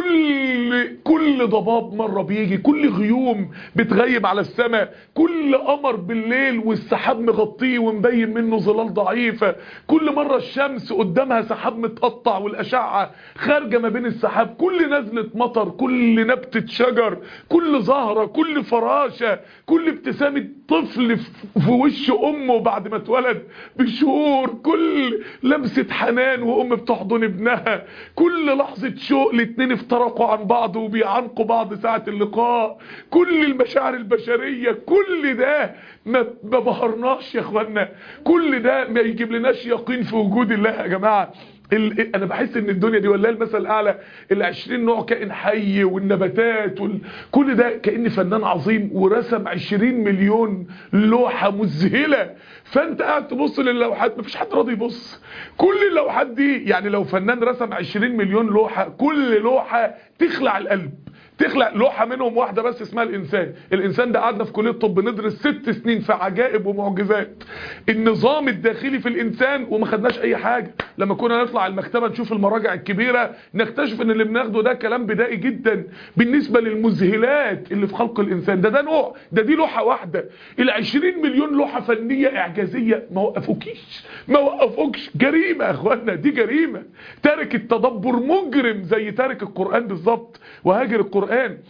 كل كل ضباب مرة بيجي كل غيوم بتغيب على السماء كل قمر بالليل والسحاب مغطيه ومبين منه ظلال ضعيفة كل مرة الشمس قدامها سحاب متقطع والاشعة خارجة ما بين السحاب كل نزلة مطر كل نبتة شجر كل زهرة كل فراشة كل ابتسامة طفل في وش امه بعد ما اتولد بشهور كل لمسة حنان وام بتحضن ابنها كل لحظة شوق الاتنين افترقوا عن بعض وبيعانقوا بعض ساعة اللقاء كل المشاعر البشرية كل ده ما بهرناش يا اخوانا كل ده ما يجيب لناش يقين في وجود الله يا جماعة ال... انا بحس ان الدنيا دي والله المثل الاعلى ال 20 نوع كائن حي والنباتات وال... كل ده كأن فنان عظيم ورسم 20 مليون لوحة مذهلة فانت قاعد تبص للوحات مفيش حد راضي يبص كل اللوحات دي يعني لو فنان رسم 20 مليون لوحة كل لوحة تخلع القلب تخلق لوحة منهم واحدة بس اسمها الإنسان الإنسان ده قعدنا في كلية طب ندرس ست سنين في عجائب ومعجزات النظام الداخلي في الإنسان وما خدناش أي حاجة لما كنا نطلع المكتبة نشوف المراجع الكبيرة نكتشف ان اللي بناخده ده كلام بدائي جدا بالنسبة للمذهلات اللي في خلق الإنسان ده ده نوع ده دي لوحة واحدة العشرين مليون لوحة فنية إعجازية ما وقفوكيش ما وقفوكش جريمة يا أخوانا دي جريمة تارك التدبر مجرم زي تارك القرآن بالظبط وهاجر القرآن القرآن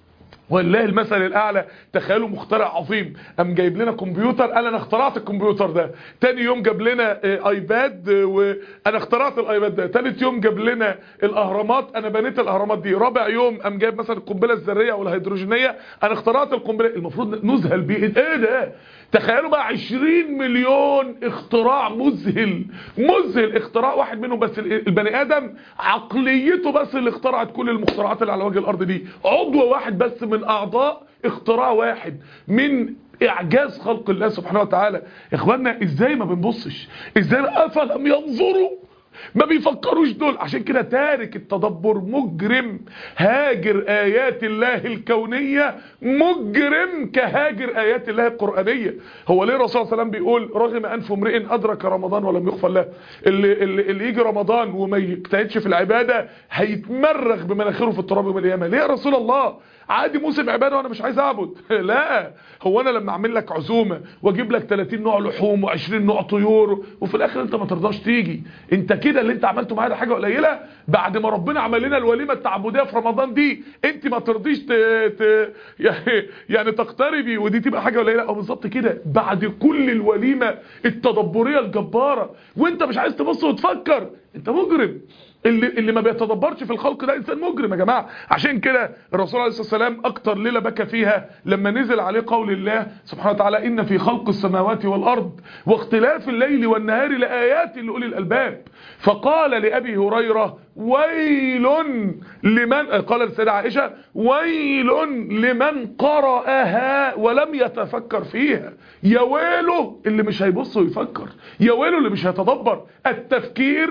والله المثل الاعلى تخيلوا مخترع عظيم قام جايب لنا كمبيوتر قال انا اخترعت الكمبيوتر ده تاني يوم جاب لنا ايباد وانا اخترعت الايباد ده تالت يوم جاب لنا الاهرامات انا بنيت الاهرامات دي رابع يوم قام جايب مثلا القنبله الذريه او الهيدروجينيه انا اخترعت القنبله المفروض نذهل بيه ايه ده تخيلوا بقى 20 مليون اختراع مذهل مذهل اختراع واحد منهم بس البني ادم عقليته بس اللي اخترعت كل المخترعات اللي على وجه الارض دي عضو واحد بس من اعضاء اختراع واحد من اعجاز خلق الله سبحانه وتعالى اخوانا ازاي ما بنبصش ازاي افلم ينظروا ما بيفكروش دول عشان كده تارك التدبر مجرم هاجر آيات الله الكونية مجرم كهاجر آيات الله القرآنية هو ليه الرسول صلى الله عليه وسلم بيقول رغم أنف امرئ أدرك رمضان ولم يغفر له اللي, اللي, اللي يجي رمضان وما يجتهدش في العبادة هيتمرغ بمناخيره في التراب يوم القيامة ليه يا رسول الله عادي موسم عباده وانا مش عايز اعبد لا هو انا لما اعمل لك عزومه واجيب لك 30 نوع لحوم و20 نوع طيور وفي الاخر انت ما ترضاش تيجي انت كده اللي انت عملته معايا ده حاجه قليله بعد ما ربنا عمل لنا الوليمه التعبديه في رمضان دي انت ما ترضيش ت... ت... يعني يعني تقتربي ودي تبقى حاجه قليله او بالظبط كده بعد كل الوليمه التدبريه الجباره وانت مش عايز تبص وتفكر انت مجرم اللي, اللي ما بيتدبرش في الخلق ده انسان مجرم يا جماعه عشان كده الرسول عليه الصلاه والسلام اكتر ليله بكى فيها لما نزل عليه قول الله سبحانه وتعالى ان في خلق السماوات والارض واختلاف الليل والنهار لايات لاولي الالباب فقال لابي هريره ويل لمن قال السيده عائشه ويل لمن قراها ولم يتفكر فيها يا ويله اللي مش هيبص ويفكر يا ويله اللي مش هيتدبر التفكير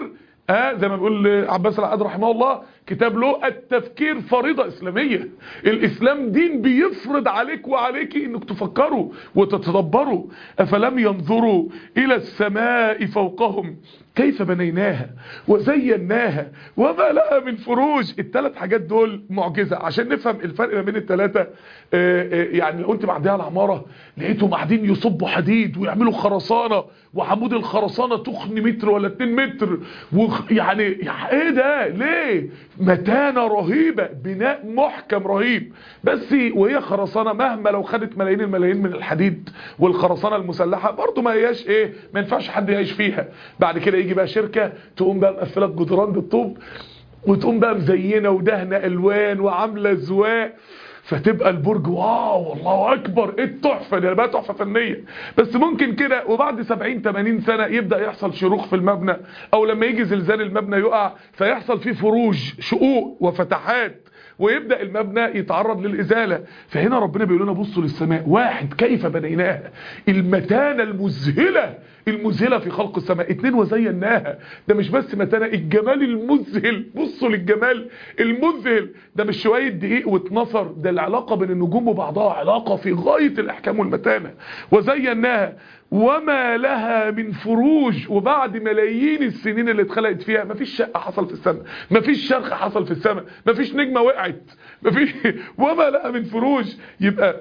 اه زي ما بيقول عباس العقاد رحمه الله كتاب له التفكير فريضة إسلامية الإسلام دين بيفرض عليك وعليك إنك تفكروا وتتدبروا أفلم ينظروا إلى السماء فوقهم كيف بنيناها وزيناها وما لها من فروج الثلاث حاجات دول معجزة عشان نفهم الفرق ما بين الثلاثة يعني لو انت معديها العمارة لقيتهم قاعدين يصبوا حديد ويعملوا خرسانة وعمود الخرسانة تخن متر ولا 2 متر ويعني ايه ده ليه متانة رهيبة بناء محكم رهيب بس وهي خرسانة مهما لو خدت ملايين الملايين من الحديد والخرسانة المسلحة برضو ما هياش ايه ما ينفعش حد يعيش فيها بعد كده يجي بقى شركة تقوم بقى مقفلة جدران بالطوب وتقوم بقى مزينة ودهنة الوان وعاملة زواق فتبقى البرج واو الله اكبر ايه التحفه دي بقى تحفه فنيه بس ممكن كده وبعد 70 80 سنه يبدا يحصل شروخ في المبنى او لما يجي زلزال المبنى يقع فيحصل فيه فروج شقوق وفتحات ويبدأ المبنى يتعرض للإزالة فهنا ربنا بيقول لنا بصوا للسماء واحد كيف بنيناها المتانة المذهلة المذهلة في خلق السماء اتنين وزيناها ده مش بس متانة الجمال المذهل بصوا للجمال المذهل ده مش شوية دقيق واتنصر ده العلاقة بين النجوم وبعضها علاقة في غاية الإحكام والمتانة وزيناها وما لها من فروج وبعد ملايين السنين اللي اتخلقت فيها مفيش شقة حصل في السماء مفيش شرخ حصل في السماء مفيش نجمة وقعت مفيش وما لها من فروج يبقى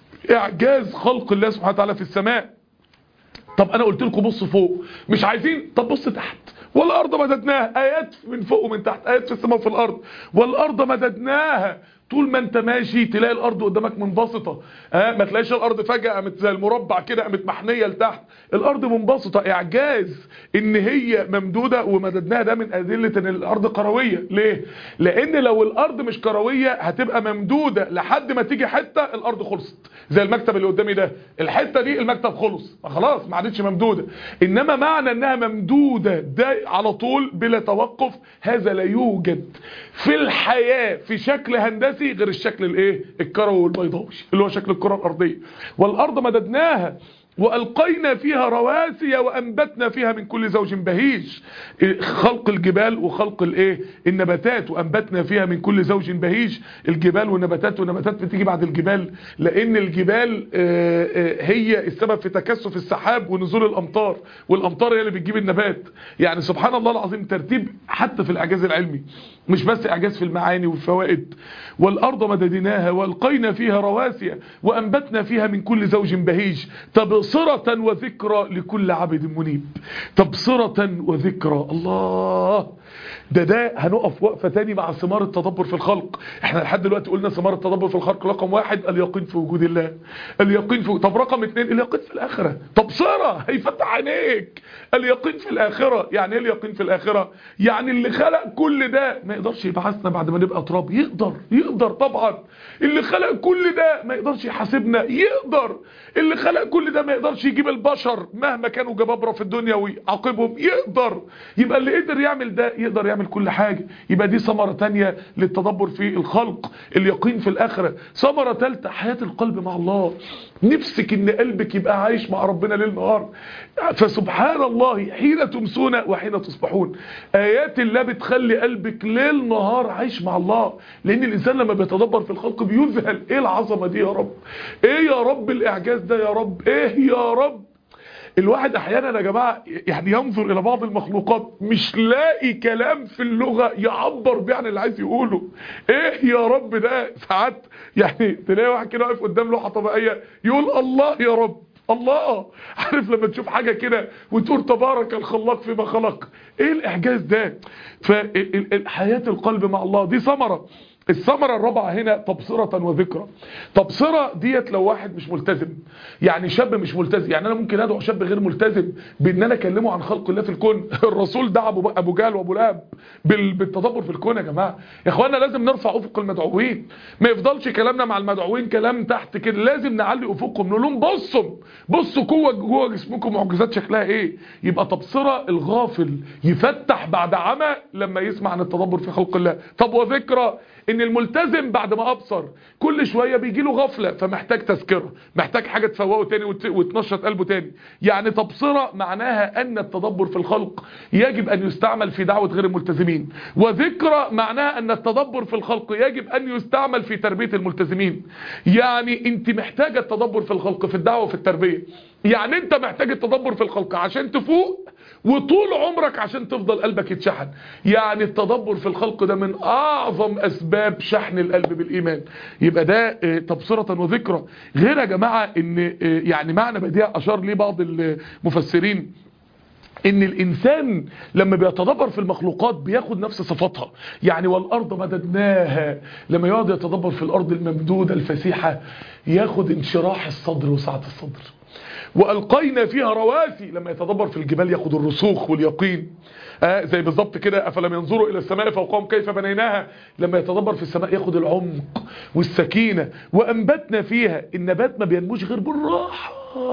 اعجاز خلق الله سبحانه وتعالى في السماء طب انا قلت لكم بصوا فوق مش عايزين طب بص تحت والارض مددناها ايات من فوق ومن تحت ايات في السماء وفي الارض والارض مددناها طول ما انت ماشي تلاقي الارض قدامك منبسطه اه ما تلاقيش الارض فجاه قامت زي المربع كده قامت محنيه لتحت الارض منبسطه اعجاز ان هي ممدوده ومددناها ده من ادله ان الارض كرويه ليه لان لو الارض مش كرويه هتبقى ممدوده لحد ما تيجي حته الارض خلصت زي المكتب اللي قدامي ده الحته دي المكتب خلص خلاص ما عادتش ممدوده انما معنى انها ممدوده ده على طول بلا توقف هذا لا يوجد في الحياه في شكل هندسي الاساسي غير الشكل الايه الكروي والبيضاوي اللي هو شكل الكره الارضيه والارض مددناها والقينا فيها رواسي وانبتنا فيها من كل زوج بهيج خلق الجبال وخلق الايه النباتات وانبتنا فيها من كل زوج بهيج الجبال والنباتات والنباتات بتيجي بعد الجبال لان الجبال هي السبب في تكثف السحاب ونزول الامطار والامطار هي اللي بتجيب النبات يعني سبحان الله العظيم ترتيب حتى في الاعجاز العلمي مش بس اعجاز في المعاني والفوائد والارض مددناها والقينا فيها رواسي وانبتنا فيها من كل زوج بهيج تبصرة وذكرى لكل عبد منيب تبصرة وذكرى الله ده ده هنقف وقفة تاني مع ثمار التدبر في الخلق احنا لحد دلوقتي قلنا ثمار التدبر في الخلق رقم واحد اليقين في وجود الله اليقين في طب رقم اتنين اليقين في الاخرة تبصرة هيفتح عينيك اليقين في الاخرة يعني ايه اليقين في الاخرة يعني اللي خلق كل ده ما يقدرش يبعثنا بعد ما نبقى تراب يقدر يقدر طبعا اللي خلق كل ده ما يقدرش يحاسبنا يقدر اللي خلق كل ده ما يقدرش يجيب البشر مهما كانوا جبابرة في الدنيا ويعاقبهم يقدر يبقى اللي قدر يعمل ده يقدر يعمل كل حاجة يبقى دي ثمرة تانية للتدبر في الخلق اليقين في الآخرة ثمرة ثالثة حياة القلب مع الله نفسك ان قلبك يبقى عايش مع ربنا ليل نهار فسبحان الله حين تمسون وحين تصبحون آيات الله بتخلي قلبك ليل نهار عايش مع الله لأن الإنسان لما بيتدبر في الخلق بيذهل ايه العظمة دي يا رب ايه يا رب الإعجاز ده يا رب ايه يا رب الواحد احيانا يا جماعه يعني ينظر الى بعض المخلوقات مش لاقي كلام في اللغه يعبر بيه عن اللي عايز يقوله ايه يا رب ده ساعات يعني تلاقي واحد كده واقف قدام لوحه طبيعيه يقول الله يا رب الله عارف لما تشوف حاجة كده وتقول تبارك الخلاق فيما خلق ايه الاعجاز ده فحياة القلب مع الله دي ثمرة الثمرة الرابعة هنا تبصرة وذكرى تبصرة ديت لو واحد مش ملتزم يعني شاب مش ملتزم يعني انا ممكن ادعو شاب غير ملتزم بان انا اكلمه عن خلق الله في الكون الرسول دعا ابو جهل وابو لهب بالتدبر في الكون يا جماعه يا اخوانا لازم نرفع افق المدعوين ما يفضلش كلامنا مع المدعوين كلام تحت كده لازم نعلي افقهم نقول لهم بصوا بصوا جوه جوه جسمكم معجزات شكلها ايه يبقى تبصرة الغافل يفتح بعد عمى لما يسمع عن التدبر في خلق الله طب وذكرى ان ان الملتزم بعد ما ابصر كل شوية بيجي له غفلة فمحتاج تذكرة محتاج حاجة تفوقه تاني وت- وتنشط قلبه تاني يعني تبصرة معناها ان التدبر في الخلق يجب ان يستعمل في دعوة غير الملتزمين وذكرى معناها ان التدبر في الخلق يجب ان يستعمل في تربية الملتزمين يعني انت محتاجة التدبر في الخلق في الدعوة وفي التربية يعني انت محتاج التدبر في الخلق عشان تفوق وطول عمرك عشان تفضل قلبك يتشحن يعني التدبر في الخلق ده من اعظم اسباب شحن القلب بالايمان يبقى ده آه، تبصرة وذكرى غير يا جماعة ان آه، يعني معنى بديع اشار ليه بعض المفسرين ان الانسان لما بيتدبر في المخلوقات بياخد نفس صفاتها يعني والارض مددناها لما يقعد يتدبر في الارض الممدودة الفسيحة ياخد انشراح الصدر وسعة الصدر والقينا فيها رواسي لما يتدبر في الجبال ياخد الرسوخ واليقين آه زي بالظبط كده افلم ينظروا الى السماء فوقهم كيف بنيناها لما يتدبر في السماء ياخد العمق والسكينة وانبتنا فيها النبات ما بينموش غير بالراحة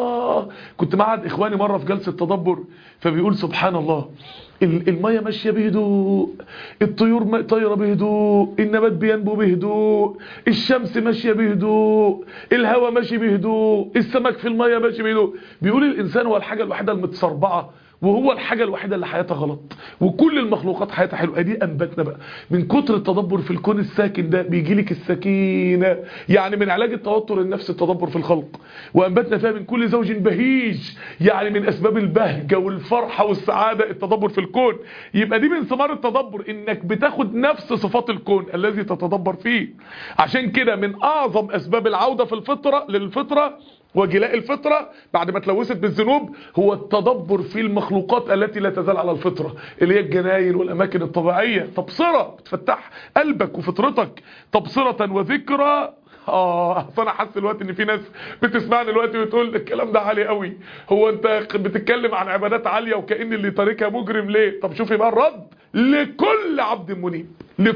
كنت مع أحد اخواني مرة في جلسة تدبر فبيقول سبحان الله ال- المية ماشية بهدوء الطيور م- طايرة بهدوء النبات بينبو بهدوء الشمس ماشية بهدوء الهواء ماشي بهدوء السمك في المية ماشي بهدوء بيقول الإنسان هو الحاجة الوحيدة المتصربعة وهو الحاجة الوحيدة اللي حياتها غلط وكل المخلوقات حياتها حلوة دي أنبتنا بقى من كتر التدبر في الكون الساكن ده بيجي لك السكينة يعني من علاج التوتر النفسي التدبر في الخلق وأنبتنا فيها من كل زوج بهيج يعني من أسباب البهجة والفرحة والسعادة التدبر في الكون يبقى دي من ثمار التدبر إنك بتاخد نفس صفات الكون الذي تتدبر فيه عشان كده من أعظم أسباب العودة في الفطرة للفطرة وجلاء الفطرة بعد ما تلوثت بالذنوب هو التدبر في المخلوقات التي لا تزال على الفطرة اللي هي الجناين والأماكن الطبيعية تبصرة بتفتح قلبك وفطرتك تبصرة وذكرى اه اصل انا حاسس دلوقتي ان في ناس بتسمعني دلوقتي وتقول الكلام ده عالي قوي هو انت بتتكلم عن عبادات عاليه وكأن اللي طريقها مجرم ليه طب شوفي بقى الرد لكل عبد منيب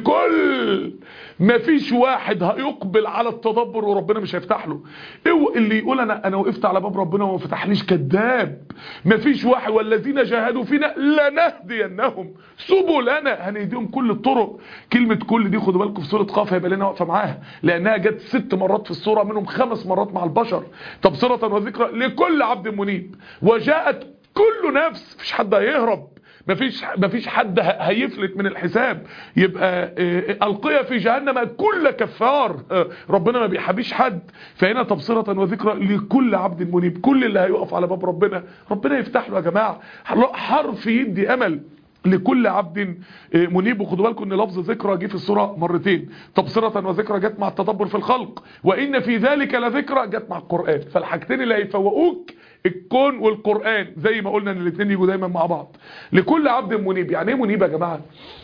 لكل مفيش واحد هيقبل على التدبر وربنا مش هيفتح له اوعى اللي يقول انا انا وقفت على باب ربنا وما فتحليش كذاب مفيش واحد والذين جاهدوا فينا لنهدينهم سبلنا هنهديهم كل الطرق كلمه كل دي خدوا بالكم في سوره قاف هيبقى لنا واقفه معاها لانها جت ست مرات في السوره منهم خمس مرات مع البشر تبصره وذكرى لكل عبد منيب وجاءت كل نفس مفيش حد هيهرب مفيش مفيش حد ه- هيفلت من الحساب يبقى آه، القيا في جهنم كل كفار آه، ربنا ما بيحبيش حد فهنا تبصرة وذكرى لكل عبد منيب كل اللي هيقف على باب ربنا ربنا يفتح له يا جماعة حرف يدي امل لكل عبد آه، منيب وخدوا بالكم ان لفظ ذكرى جه في السوره مرتين تبصرة وذكرى جت مع التدبر في الخلق وان في ذلك لذكرى جت مع القرآن فالحاجتين اللي هيفوقوك الكون والقرآن زي ما قلنا ان الاثنين يجوا دايما مع بعض لكل عبد منيب يعني ايه منيب يا جماعة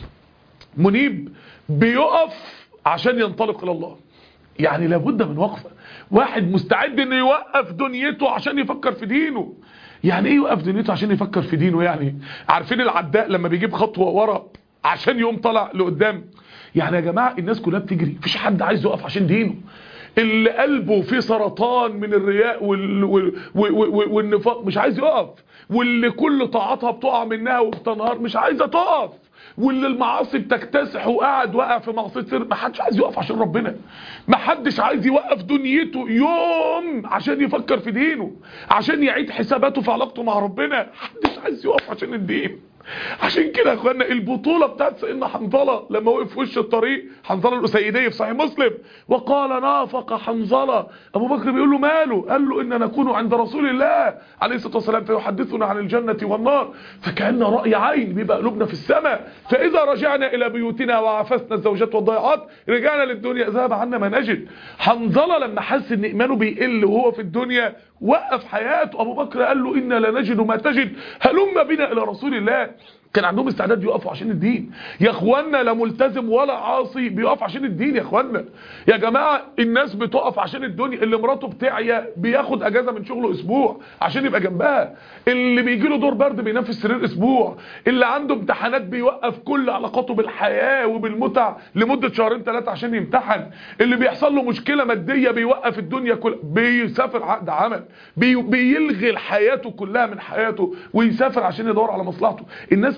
منيب بيقف عشان ينطلق الى الله يعني لابد من وقفة واحد مستعد انه يوقف دنيته عشان يفكر في دينه يعني ايه يوقف دنيته عشان يفكر في دينه يعني عارفين العداء لما بيجيب خطوة ورا عشان يقوم طلع لقدام يعني يا جماعة الناس كلها بتجري مفيش حد عايز يقف عشان دينه اللي قلبه فيه سرطان من الرياء وال... وال... وال... وال... والنفاق مش عايز يقف واللي كل طاعتها بتقع منها وبتنهار مش عايزة تقف واللي المعاصي بتكتسح وقاعد واقع في معصيه سر ما حدش عايز يقف عشان ربنا ما حدش عايز يوقف دنيته يوم عشان يفكر في دينه عشان يعيد حساباته في علاقته مع ربنا محدش عايز يقف عشان الدين عشان كده يا اخوانا البطولة بتاعت سيدنا حنظلة لما وقف في وش الطريق حنظلة الأسيدية في صحيح مسلم وقال نافق حنظلة أبو بكر بيقول له ماله قال له إن نكون عند رسول الله عليه الصلاة والسلام فيحدثنا عن الجنة والنار فكأن رأي عين بيبقى قلوبنا في السماء فإذا رجعنا إلى بيوتنا وعفسنا الزوجات والضيعات رجعنا للدنيا ذهب عنا ما نجد حنظلة لما حس إن إيمانه بيقل وهو في الدنيا وقف حياته أبو بكر قال له إنا لنجد ما تجد هلم بنا إلى رسول الله كان عندهم استعداد يقفوا عشان الدين يا اخوانا لا ملتزم ولا عاصي بيقف عشان الدين يا اخوانا يا جماعة الناس بتقف عشان الدنيا اللي مراته بتعيا بياخد اجازة من شغله اسبوع عشان يبقى جنبها اللي بيجي له دور برد بينام في السرير اسبوع اللي عنده امتحانات بيوقف كل علاقاته بالحياة وبالمتع لمدة شهرين ثلاثة عشان يمتحن اللي بيحصل له مشكلة مادية بيوقف الدنيا كلها بيسافر عقد عمل بي بيلغي حياته كلها من حياته ويسافر عشان يدور على مصلحته الناس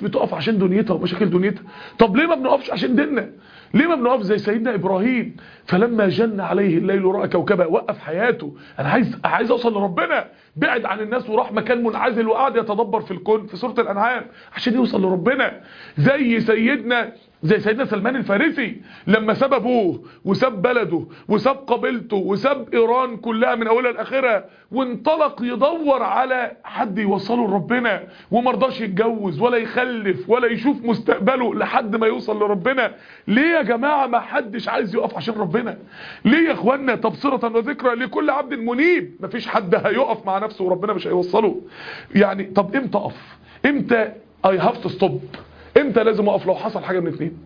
بتقف عشان دنيتها ومشاكل دنيتها طب ليه ما بنقفش عشان ديننا ليه ما بنقف زي سيدنا ابراهيم فلما جن عليه الليل راى كوكبا وقف حياته انا عايز عايز اوصل لربنا بعد عن الناس وراح مكان منعزل وقعد يتدبر في الكون في سوره الانعام عشان يوصل لربنا زي سيدنا زي سيدنا سلمان الفارسي لما ساب ابوه وساب بلده وساب قبيلته وساب ايران كلها من اولها لاخرها وانطلق يدور على حد يوصله لربنا ومرضاش يتجوز ولا يخلف ولا يشوف مستقبله لحد ما يوصل لربنا ليه يا جماعه ما حدش عايز يقف عشان ربنا ليه يا اخوانا تبصره وذكرى لكل عبد منيب مفيش حد هيقف مع نفسه وربنا مش هيوصله يعني طب امتى اقف امتى اي هاف تو ستوب امتى لازم اقف لو حصل حاجه من اتنين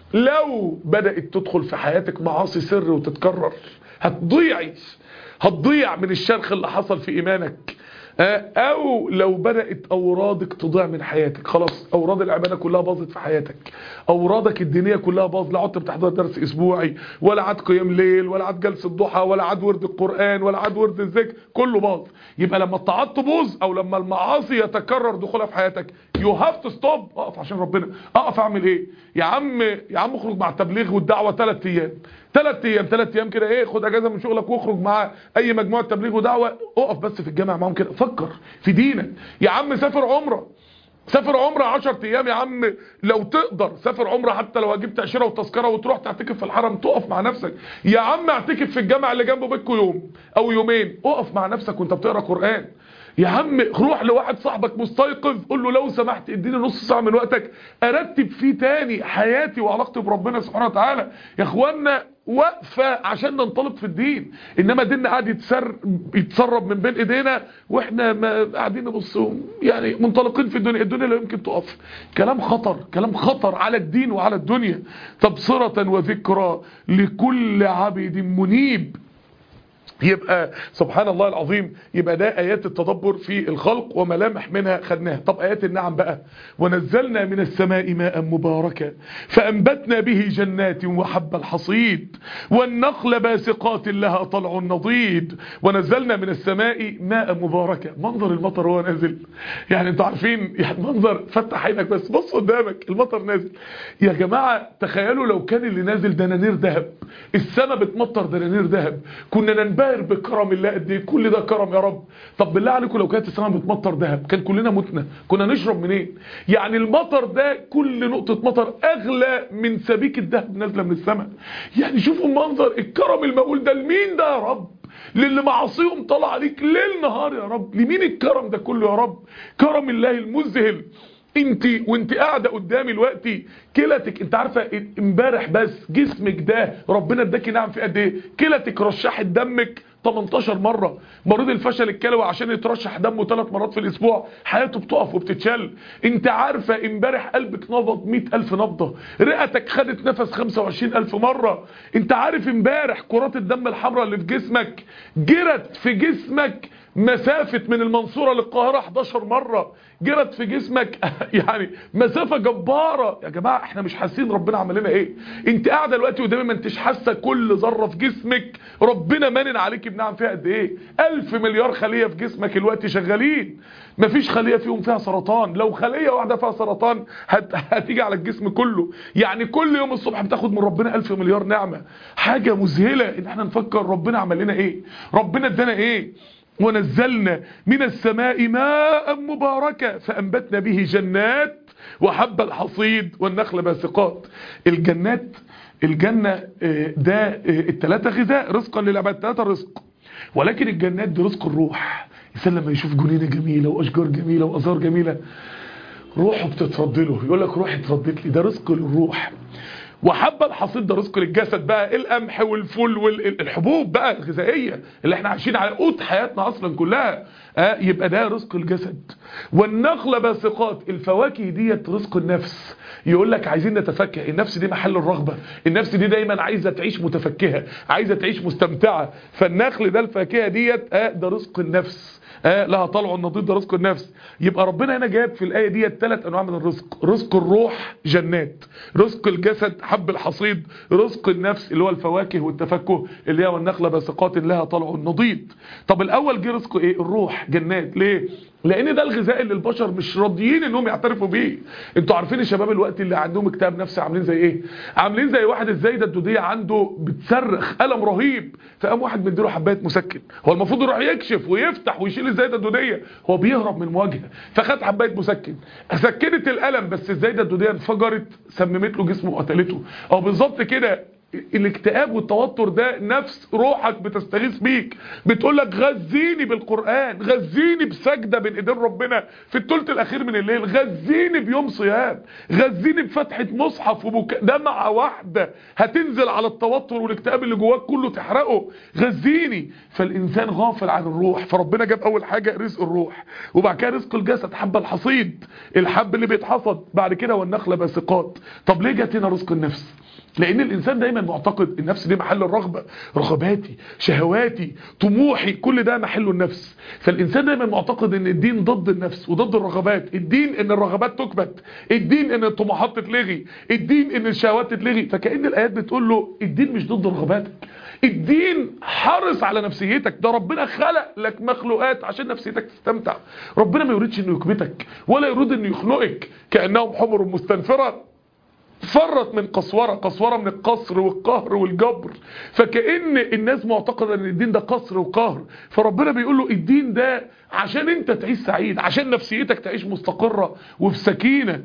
لو بدات تدخل في حياتك معاصي سر وتتكرر هتضيعي هتضيع من الشرخ اللي حصل في ايمانك او لو بدات اورادك تضيع من حياتك خلاص اوراد العباده كلها باظت في حياتك اورادك الدينيه كلها باظ لا عدت بتحضر درس اسبوعي ولا عاد قيام ليل ولا عاد جلسه ضحى ولا عاد ورد القران ولا عاد ورد الذكر كله باظ يبقى لما الطاعات تبوظ او لما المعاصي يتكرر دخولها في حياتك يو هاف تو ستوب اقف عشان ربنا اقف اعمل ايه يا عم يا عم اخرج مع التبليغ والدعوه ثلاث ايام ثلاث ايام ثلاث ايام كده ايه خد اجازه من شغلك واخرج مع اي مجموعه تبليغ ودعوه اقف بس في الجامع معاهم كده فكر في دينك يا عم سافر عمره سافر عمره 10 ايام يا عم لو تقدر سافر عمره حتى لو جبت تاشيره وتذكره وتروح تعتكف في الحرم تقف مع نفسك يا عم اعتكف في الجامع اللي جنبه بيتكم يوم او يومين اقف مع نفسك وانت بتقرا قران يا عم روح لواحد صاحبك مستيقظ قول له لو سمحت اديني نص ساعه من وقتك ارتب فيه تاني حياتي وعلاقتي بربنا سبحانه وتعالى يا اخوانا وقفه عشان ننطلق في الدين انما ديننا قاعد يتسر يتسرب من بين ايدينا واحنا ما قاعدين نبص يعني منطلقين في الدنيا الدنيا لا يمكن تقف كلام خطر كلام خطر على الدين وعلى الدنيا تبصره وذكرى لكل عبد منيب يبقى سبحان الله العظيم يبقى ده ايات التدبر في الخلق وملامح منها خدناها طب ايات النعم بقى ونزلنا من السماء ماء مباركا فانبتنا به جنات وحب الحصيد والنخل باسقات لها طلع نضيد ونزلنا من السماء ماء مباركا منظر المطر وهو نازل يعني انتوا عارفين يعني منظر فتح عينك بس بص قدامك المطر نازل يا جماعه تخيلوا لو كان اللي نازل دنانير ذهب السماء بتمطر دنانير ذهب كنا ننبهر ننبهر بكرم الله قد ايه كل ده كرم يا رب طب بالله عليكم لو كانت السماء بتمطر ذهب كان كلنا متنا كنا نشرب منين إيه؟ يعني المطر ده كل نقطه مطر اغلى من سبيك الذهب نازله من السماء يعني شوفوا المنظر الكرم المقول ده لمين ده يا رب للي معاصيهم طلع عليك ليل نهار يا رب لمين الكرم ده كله يا رب كرم الله المذهل انت وانت قاعده قدامي دلوقتي كلتك انت عارفه امبارح بس جسمك ده ربنا اداكي نعم في قد ايه كلتك رشحت دمك 18 مرة مريض الفشل الكلوي عشان يترشح دمه ثلاث مرات في الاسبوع حياته بتقف وبتتشل انت عارفة امبارح قلبك نبض 100000 نبضة رئتك خدت نفس 25000 مرة انت عارف امبارح كرات الدم الحمراء اللي في جسمك جرت في جسمك مسافة من المنصورة للقاهرة 11 مرة جرت في جسمك يعني مسافة جبارة يا جماعة احنا مش حاسين ربنا عمل لنا ايه انت قاعدة دلوقتي قدامي ما انتش حاسة كل ذرة في جسمك ربنا منن عليك بنعم فيها قد ايه الف مليار خلية في جسمك الوقت شغالين مفيش خلية فيهم فيها سرطان لو خلية واحدة فيها سرطان هت... هتيجي على الجسم كله يعني كل يوم الصبح بتاخد من ربنا الف مليار نعمة حاجة مذهلة ان احنا نفكر ربنا عمل لنا ايه ربنا ادانا ايه ونزلنا من السماء ماء مباركا فأنبتنا به جنات وحب الحصيد والنخل باسقات الجنات الجنة ده التلاتة غذاء رزقا للعباد التلاتة رزق ولكن الجنات دي رزق الروح الإنسان لما يشوف جنينة جميلة وأشجار جميلة وأزهار جميلة روحه بتترد له يقول لك روحي اتردت لي ده رزق للروح وحب الحصيد ده رزق للجسد بقى القمح والفول والحبوب بقى الغذائيه اللي احنا عايشين على قوت حياتنا اصلا كلها آه يبقى ده رزق الجسد والنخل باسقات الفواكه ديت رزق النفس يقول لك عايزين نتفكه النفس دي محل الرغبه النفس دي دايما عايزه تعيش متفكهه عايزه تعيش مستمتعه فالنخل ده الفاكهه ديت آه ده رزق النفس آه لها طلع النضيد ده رزق النفس يبقى ربنا هنا جاب في الآية دي ثلاث أنواع من الرزق رزق الروح جنات رزق الجسد حب الحصيد رزق النفس اللي هو الفواكه والتفكه اللي هي والنخلة باسقات لها طلع النضيد طب الأول جه رزق إيه الروح جنات ليه لان ده الغذاء اللي البشر مش راضيين انهم يعترفوا بيه انتوا عارفين الشباب الوقت اللي عندهم اكتئاب نفسي عاملين زي ايه عاملين زي واحد الزايده الدوديه عنده بتصرخ الم رهيب فقام واحد مديله حبايه مسكن هو المفروض يروح يكشف ويفتح ويشيل الزايده الدوديه هو بيهرب من المواجهه فخد حبايه مسكن سكنت الالم بس الزايده الدوديه انفجرت سممت له جسمه وقتلته او بالظبط كده الاكتئاب والتوتر ده نفس روحك بتستغيث بيك بتقول لك غذيني بالقرآن غذيني بسجدة بين ايدين ربنا في الثلث الاخير من الليل غذيني بيوم صيام غذيني بفتحة مصحف وبكاء دمعة واحدة هتنزل على التوتر والاكتئاب اللي جواك كله تحرقه غذيني فالانسان غافل عن الروح فربنا جاب اول حاجة رزق الروح وبعد كده رزق الجسد حب الحصيد الحب اللي بيتحصد بعد كده والنخلة باسقات طب ليه جات هنا رزق النفس لان الانسان دايما معتقد النفس دي محل الرغبة رغباتي شهواتي طموحي كل ده محله النفس فالانسان دايما معتقد ان الدين ضد النفس وضد الرغبات الدين ان الرغبات تكبت الدين ان الطموحات تتلغي الدين ان الشهوات تتلغي فكأن الايات بتقول له الدين مش ضد رغباتك الدين حرص على نفسيتك ده ربنا خلق لك مخلوقات عشان نفسيتك تستمتع ربنا ما يريدش انه يكبتك ولا يريد انه يخنقك كأنهم حمر مستنفرة فرت من قسورة قسورة من القصر والقهر والجبر فكأن الناس معتقدة ان الدين ده قصر وقهر فربنا بيقول له الدين ده عشان انت تعيش سعيد عشان نفسيتك تعيش مستقرة وفي سكينة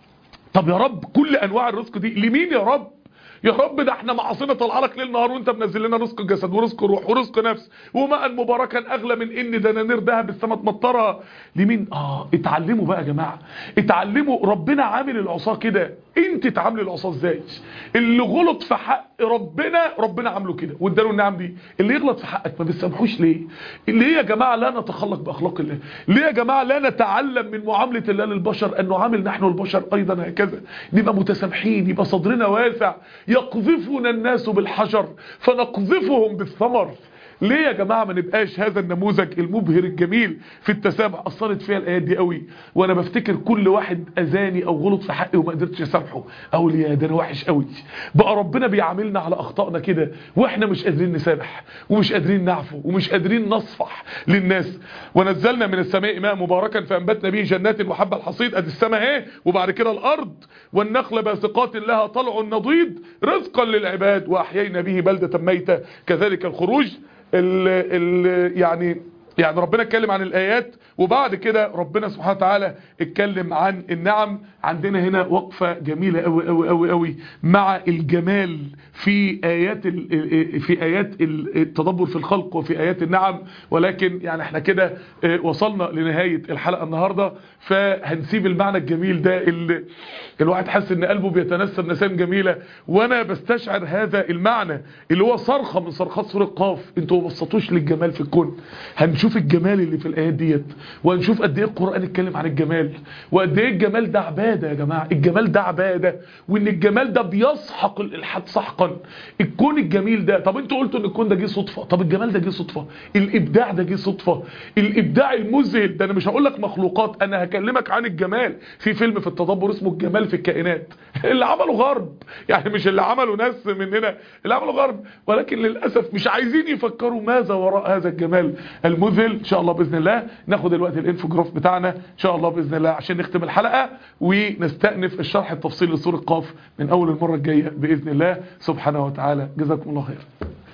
طب يا رب كل انواع الرزق دي لمين يا رب يا رب ده احنا معاصينا طالعه لك ليل نهار وانت منزل لنا رزق جسد ورزق روح ورزق نفس وماء مباركا اغلى من ان دنانير ذهب السماء تمطرها لمين اه اتعلموا بقى يا جماعه اتعلموا ربنا عامل العصاه كده انت تعاملي العصاه ازاي اللي غلط في حق ربنا ربنا عامله كده واداله النعم دي اللي يغلط في حقك ما بتسامحوش ليه ليه يا جماعه لا نتخلق باخلاق الله ليه يا جماعه لا نتعلم من معامله الله للبشر انه عامل نحن البشر ايضا هكذا نبقى متسامحين يبقى صدرنا واسع يقذفنا الناس بالحجر فنقذفهم بالثمر ليه يا جماعة ما نبقاش هذا النموذج المبهر الجميل في التسامح أثرت فيها الآيات دي قوي وأنا بفتكر كل واحد أذاني أو غلط في حقي وما قدرتش أسامحه أقول يا ده أنا وحش قوي بقى ربنا بيعاملنا على أخطائنا كده وإحنا مش قادرين نسامح ومش قادرين نعفو ومش قادرين نصفح للناس ونزلنا من السماء ماء مباركا فأنبتنا به جنات وحب الحصيد أدي السماء اهي وبعد كده الأرض والنخل باسقات لها طلع نضيد رزقا للعباد وأحيينا به بلدة ميتة كذلك الخروج ال ال يعني يعني ربنا اتكلم عن الآيات وبعد كده ربنا سبحانه وتعالى اتكلم عن النعم عندنا هنا وقفة جميلة قوي قوي قوي قوي مع الجمال في آيات في آيات التدبر في الخلق وفي آيات النعم ولكن يعني احنا كده وصلنا لنهاية الحلقة النهاردة فهنسيب المعنى الجميل ده اللي الواحد حاسس ان قلبه بيتنسم نسام جميلة وانا بستشعر هذا المعنى اللي هو صرخة من صرخات سورة قاف انتوا ما بسطوش للجمال في الكون هنشوف الجمال اللي في الآيات ديت وهنشوف قد ايه القرآن اتكلم عن الجمال وقد ايه الجمال ده عبادة يا جماعة الجمال ده عبادة وان الجمال ده بيسحق الالحاد سحقا الكون الجميل ده طب انتوا قلتوا ان الكون ده جه صدفة طب الجمال ده جه صدفة الابداع ده جه صدفة الابداع المذهل ده انا مش هقول لك مخلوقات انا هكلمك عن الجمال في فيلم في التدبر اسمه الجمال في الكائنات اللي عمله غرب يعني مش اللي عمله ناس مننا اللي عمله غرب ولكن للأسف مش عايزين يفكروا ماذا وراء هذا الجمال المذهل ان شاء الله باذن الله ناخد الوقت الانفوجراف بتاعنا ان شاء الله باذن الله عشان نختم الحلقه ونستأنف الشرح التفصيلي لسوره قاف من اول المره الجايه باذن الله سبحانه وتعالى جزاكم الله خير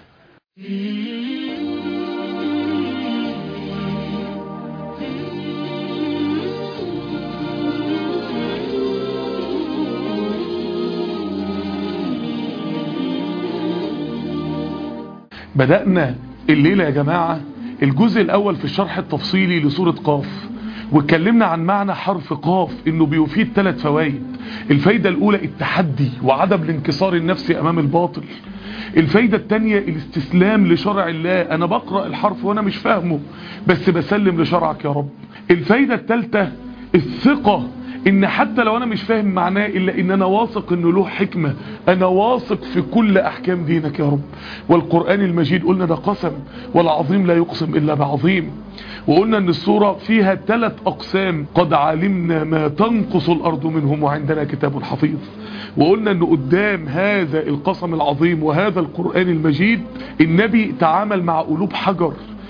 بدأنا الليلة يا جماعة الجزء الأول في الشرح التفصيلي لسورة قاف واتكلمنا عن معنى حرف قاف انه بيفيد ثلاث فوائد الفايدة الاولى التحدي وعدم الانكسار النفسي امام الباطل الفايدة التانية الاستسلام لشرع الله انا بقرأ الحرف وانا مش فاهمه بس بسلم لشرعك يا رب الفايدة التالتة الثقة ان حتى لو انا مش فاهم معناه الا ان انا واثق انه له حكمة انا واثق في كل احكام دينك يا رب والقرآن المجيد قلنا ده قسم والعظيم لا يقسم الا بعظيم وقلنا ان السورة فيها ثلاث اقسام قد علمنا ما تنقص الارض منهم وعندنا كتاب حفيظ وقلنا ان قدام هذا القسم العظيم وهذا القرآن المجيد النبي تعامل مع قلوب حجر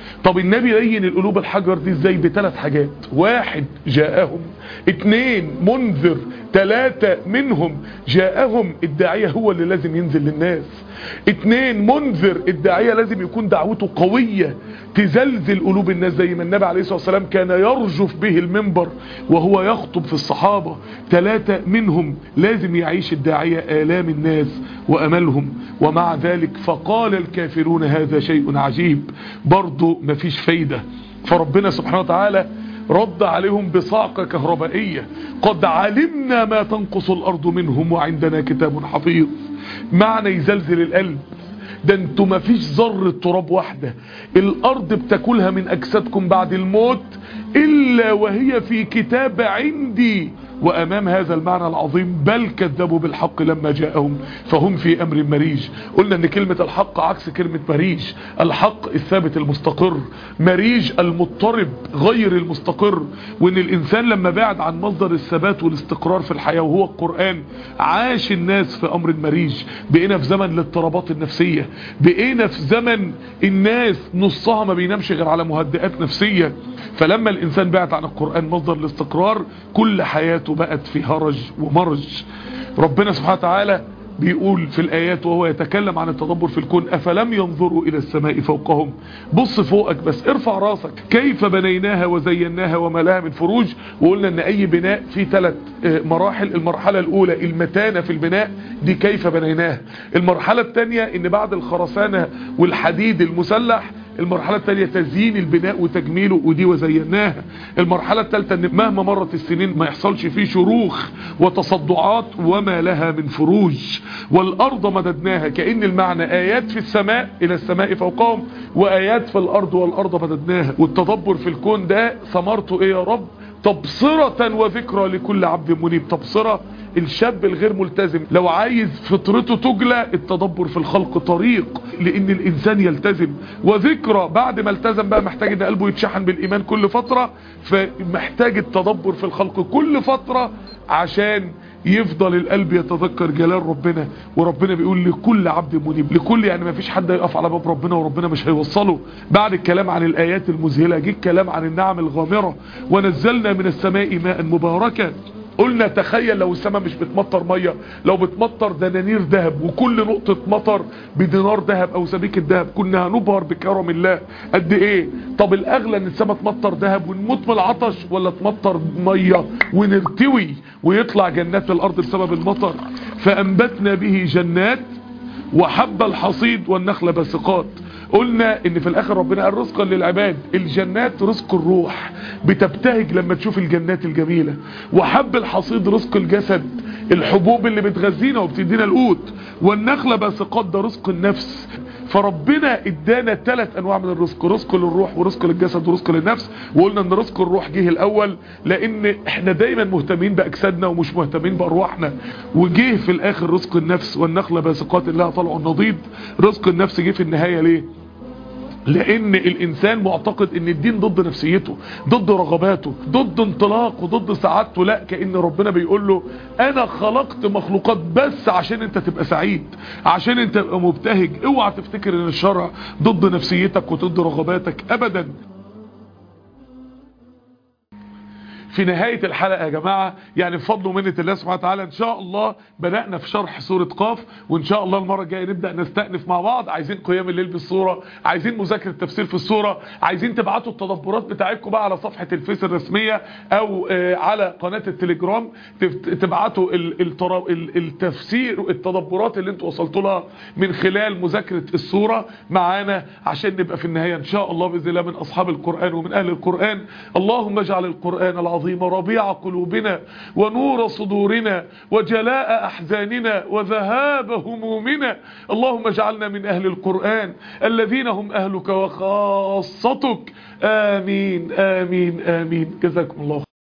طب النبي لين القلوب الحجر دي ازاي بثلاث حاجات واحد جاءهم اتنين منذر ثلاثة منهم جاءهم الداعية هو اللي لازم ينزل للناس اتنين منذر الداعية لازم يكون دعوته قوية تزلزل قلوب الناس زي ما النبي عليه الصلاة والسلام كان يرجف به المنبر وهو يخطب في الصحابة ثلاثة منهم لازم يعيش الداعية آلام الناس وأملهم ومع ذلك فقال الكافرون هذا شيء عجيب برضو مفيش فايدة فربنا سبحانه وتعالى رد عليهم بصاعقة كهربائية قد علمنا ما تنقص الأرض منهم وعندنا كتاب حفيظ معنى يزلزل القلب ده انتوا ما فيش ذرة تراب واحدة الأرض بتاكلها من أجسادكم بعد الموت إلا وهي في كتاب عندي وأمام هذا المعنى العظيم بل كذبوا بالحق لما جاءهم فهم في أمر مريج قلنا أن كلمة الحق عكس كلمة مريج الحق الثابت المستقر مريج المضطرب غير المستقر وأن الإنسان لما بعد عن مصدر الثبات والاستقرار في الحياة وهو القرآن عاش الناس في أمر مريج بقينا في زمن الاضطرابات النفسية بقينا في زمن الناس نصها ما بينامش غير على مهدئات نفسية فلما الإنسان بعد عن القرآن مصدر الاستقرار كل حياته بقت في هرج ومرج ربنا سبحانه وتعالى بيقول في الآيات وهو يتكلم عن التدبر في الكون أفلم ينظروا إلى السماء فوقهم بص فوقك بس ارفع راسك كيف بنيناها وزيناها وما لها من فروج وقلنا أن أي بناء في ثلاث مراحل المرحلة الأولى المتانة في البناء دي كيف بنيناها المرحلة الثانية أن بعد الخرسانة والحديد المسلح المرحلة الثانية تزيين البناء وتجميله ودي وزيناها المرحلة الثالثة ان مهما مرت السنين ما يحصلش فيه شروخ وتصدعات وما لها من فروج والارض مددناها كأن المعنى ايات في السماء الى السماء فوقهم وايات في الارض والارض مددناها والتدبر في الكون ده ثمرته ايه يا رب تبصرة وذكرى لكل عبد منيب تبصرة الشاب الغير ملتزم لو عايز فطرته تجلى التدبر في الخلق طريق لان الانسان يلتزم وذكرى بعد ما التزم بقى محتاج ان قلبه يتشحن بالايمان كل فترة فمحتاج التدبر في الخلق كل فترة عشان يفضل القلب يتذكر جلال ربنا وربنا بيقول لكل عبد منيب لكل يعني ما فيش حد يقف على باب ربنا وربنا مش هيوصله بعد الكلام عن الآيات المذهلة جه الكلام عن النعم الغامرة ونزلنا من السماء ماء مباركا قلنا تخيل لو السماء مش بتمطر مية لو بتمطر دنانير ذهب وكل نقطة مطر بدينار ذهب او سبيكة ذهب كنا هنبهر بكرم الله قد ايه طب الاغلى ان السماء تمطر ذهب ونموت من العطش ولا تمطر مية ونرتوي ويطلع جنات الارض بسبب المطر فانبتنا به جنات وحب الحصيد والنخل باسقات قلنا ان في الاخر ربنا قال رزقا للعباد الجنات رزق الروح بتبتهج لما تشوف الجنات الجميلة وحب الحصيد رزق الجسد الحبوب اللي بتغذينا وبتدينا القوت والنخلة باسقات ده رزق النفس فربنا ادانا ثلاث انواع من الرزق رزق للروح ورزق للجسد ورزق للنفس وقلنا ان رزق الروح جه الاول لان احنا دايما مهتمين باجسادنا ومش مهتمين بارواحنا وجه في الاخر رزق النفس والنخلة باسقات لها طلع النضيد رزق النفس جه في النهاية ليه لان الانسان معتقد ان الدين ضد نفسيته ضد رغباته ضد انطلاقه ضد سعادته لا كأن ربنا بيقول له انا خلقت مخلوقات بس عشان انت تبقى سعيد عشان انت تبقى مبتهج اوعى تفتكر ان الشرع ضد نفسيتك وضد رغباتك ابدا في نهاية الحلقة يا جماعة يعني بفضل ومنة الله سبحانه وتعالى ان شاء الله بدأنا في شرح سورة قاف وان شاء الله المرة الجاية نبدأ نستأنف مع بعض عايزين قيام الليل بالصورة عايزين مذاكرة تفسير في الصورة عايزين تبعتوا التدبرات بتاعتكم بقى على صفحة الفيس الرسمية او آه على قناة التليجرام تبعتوا التفسير التدبرات اللي انتوا وصلتوا لها من خلال مذاكرة الصورة معانا عشان نبقى في النهاية ان شاء الله بإذن الله من اصحاب القرآن ومن اهل القرآن اللهم اجعل القرآن العظيم العظيم ربيع قلوبنا ونور صدورنا وجلاء أحزاننا وذهاب همومنا اللهم اجعلنا من أهل القرآن الذين هم أهلك وخاصتك آمين آمين آمين جزاكم الله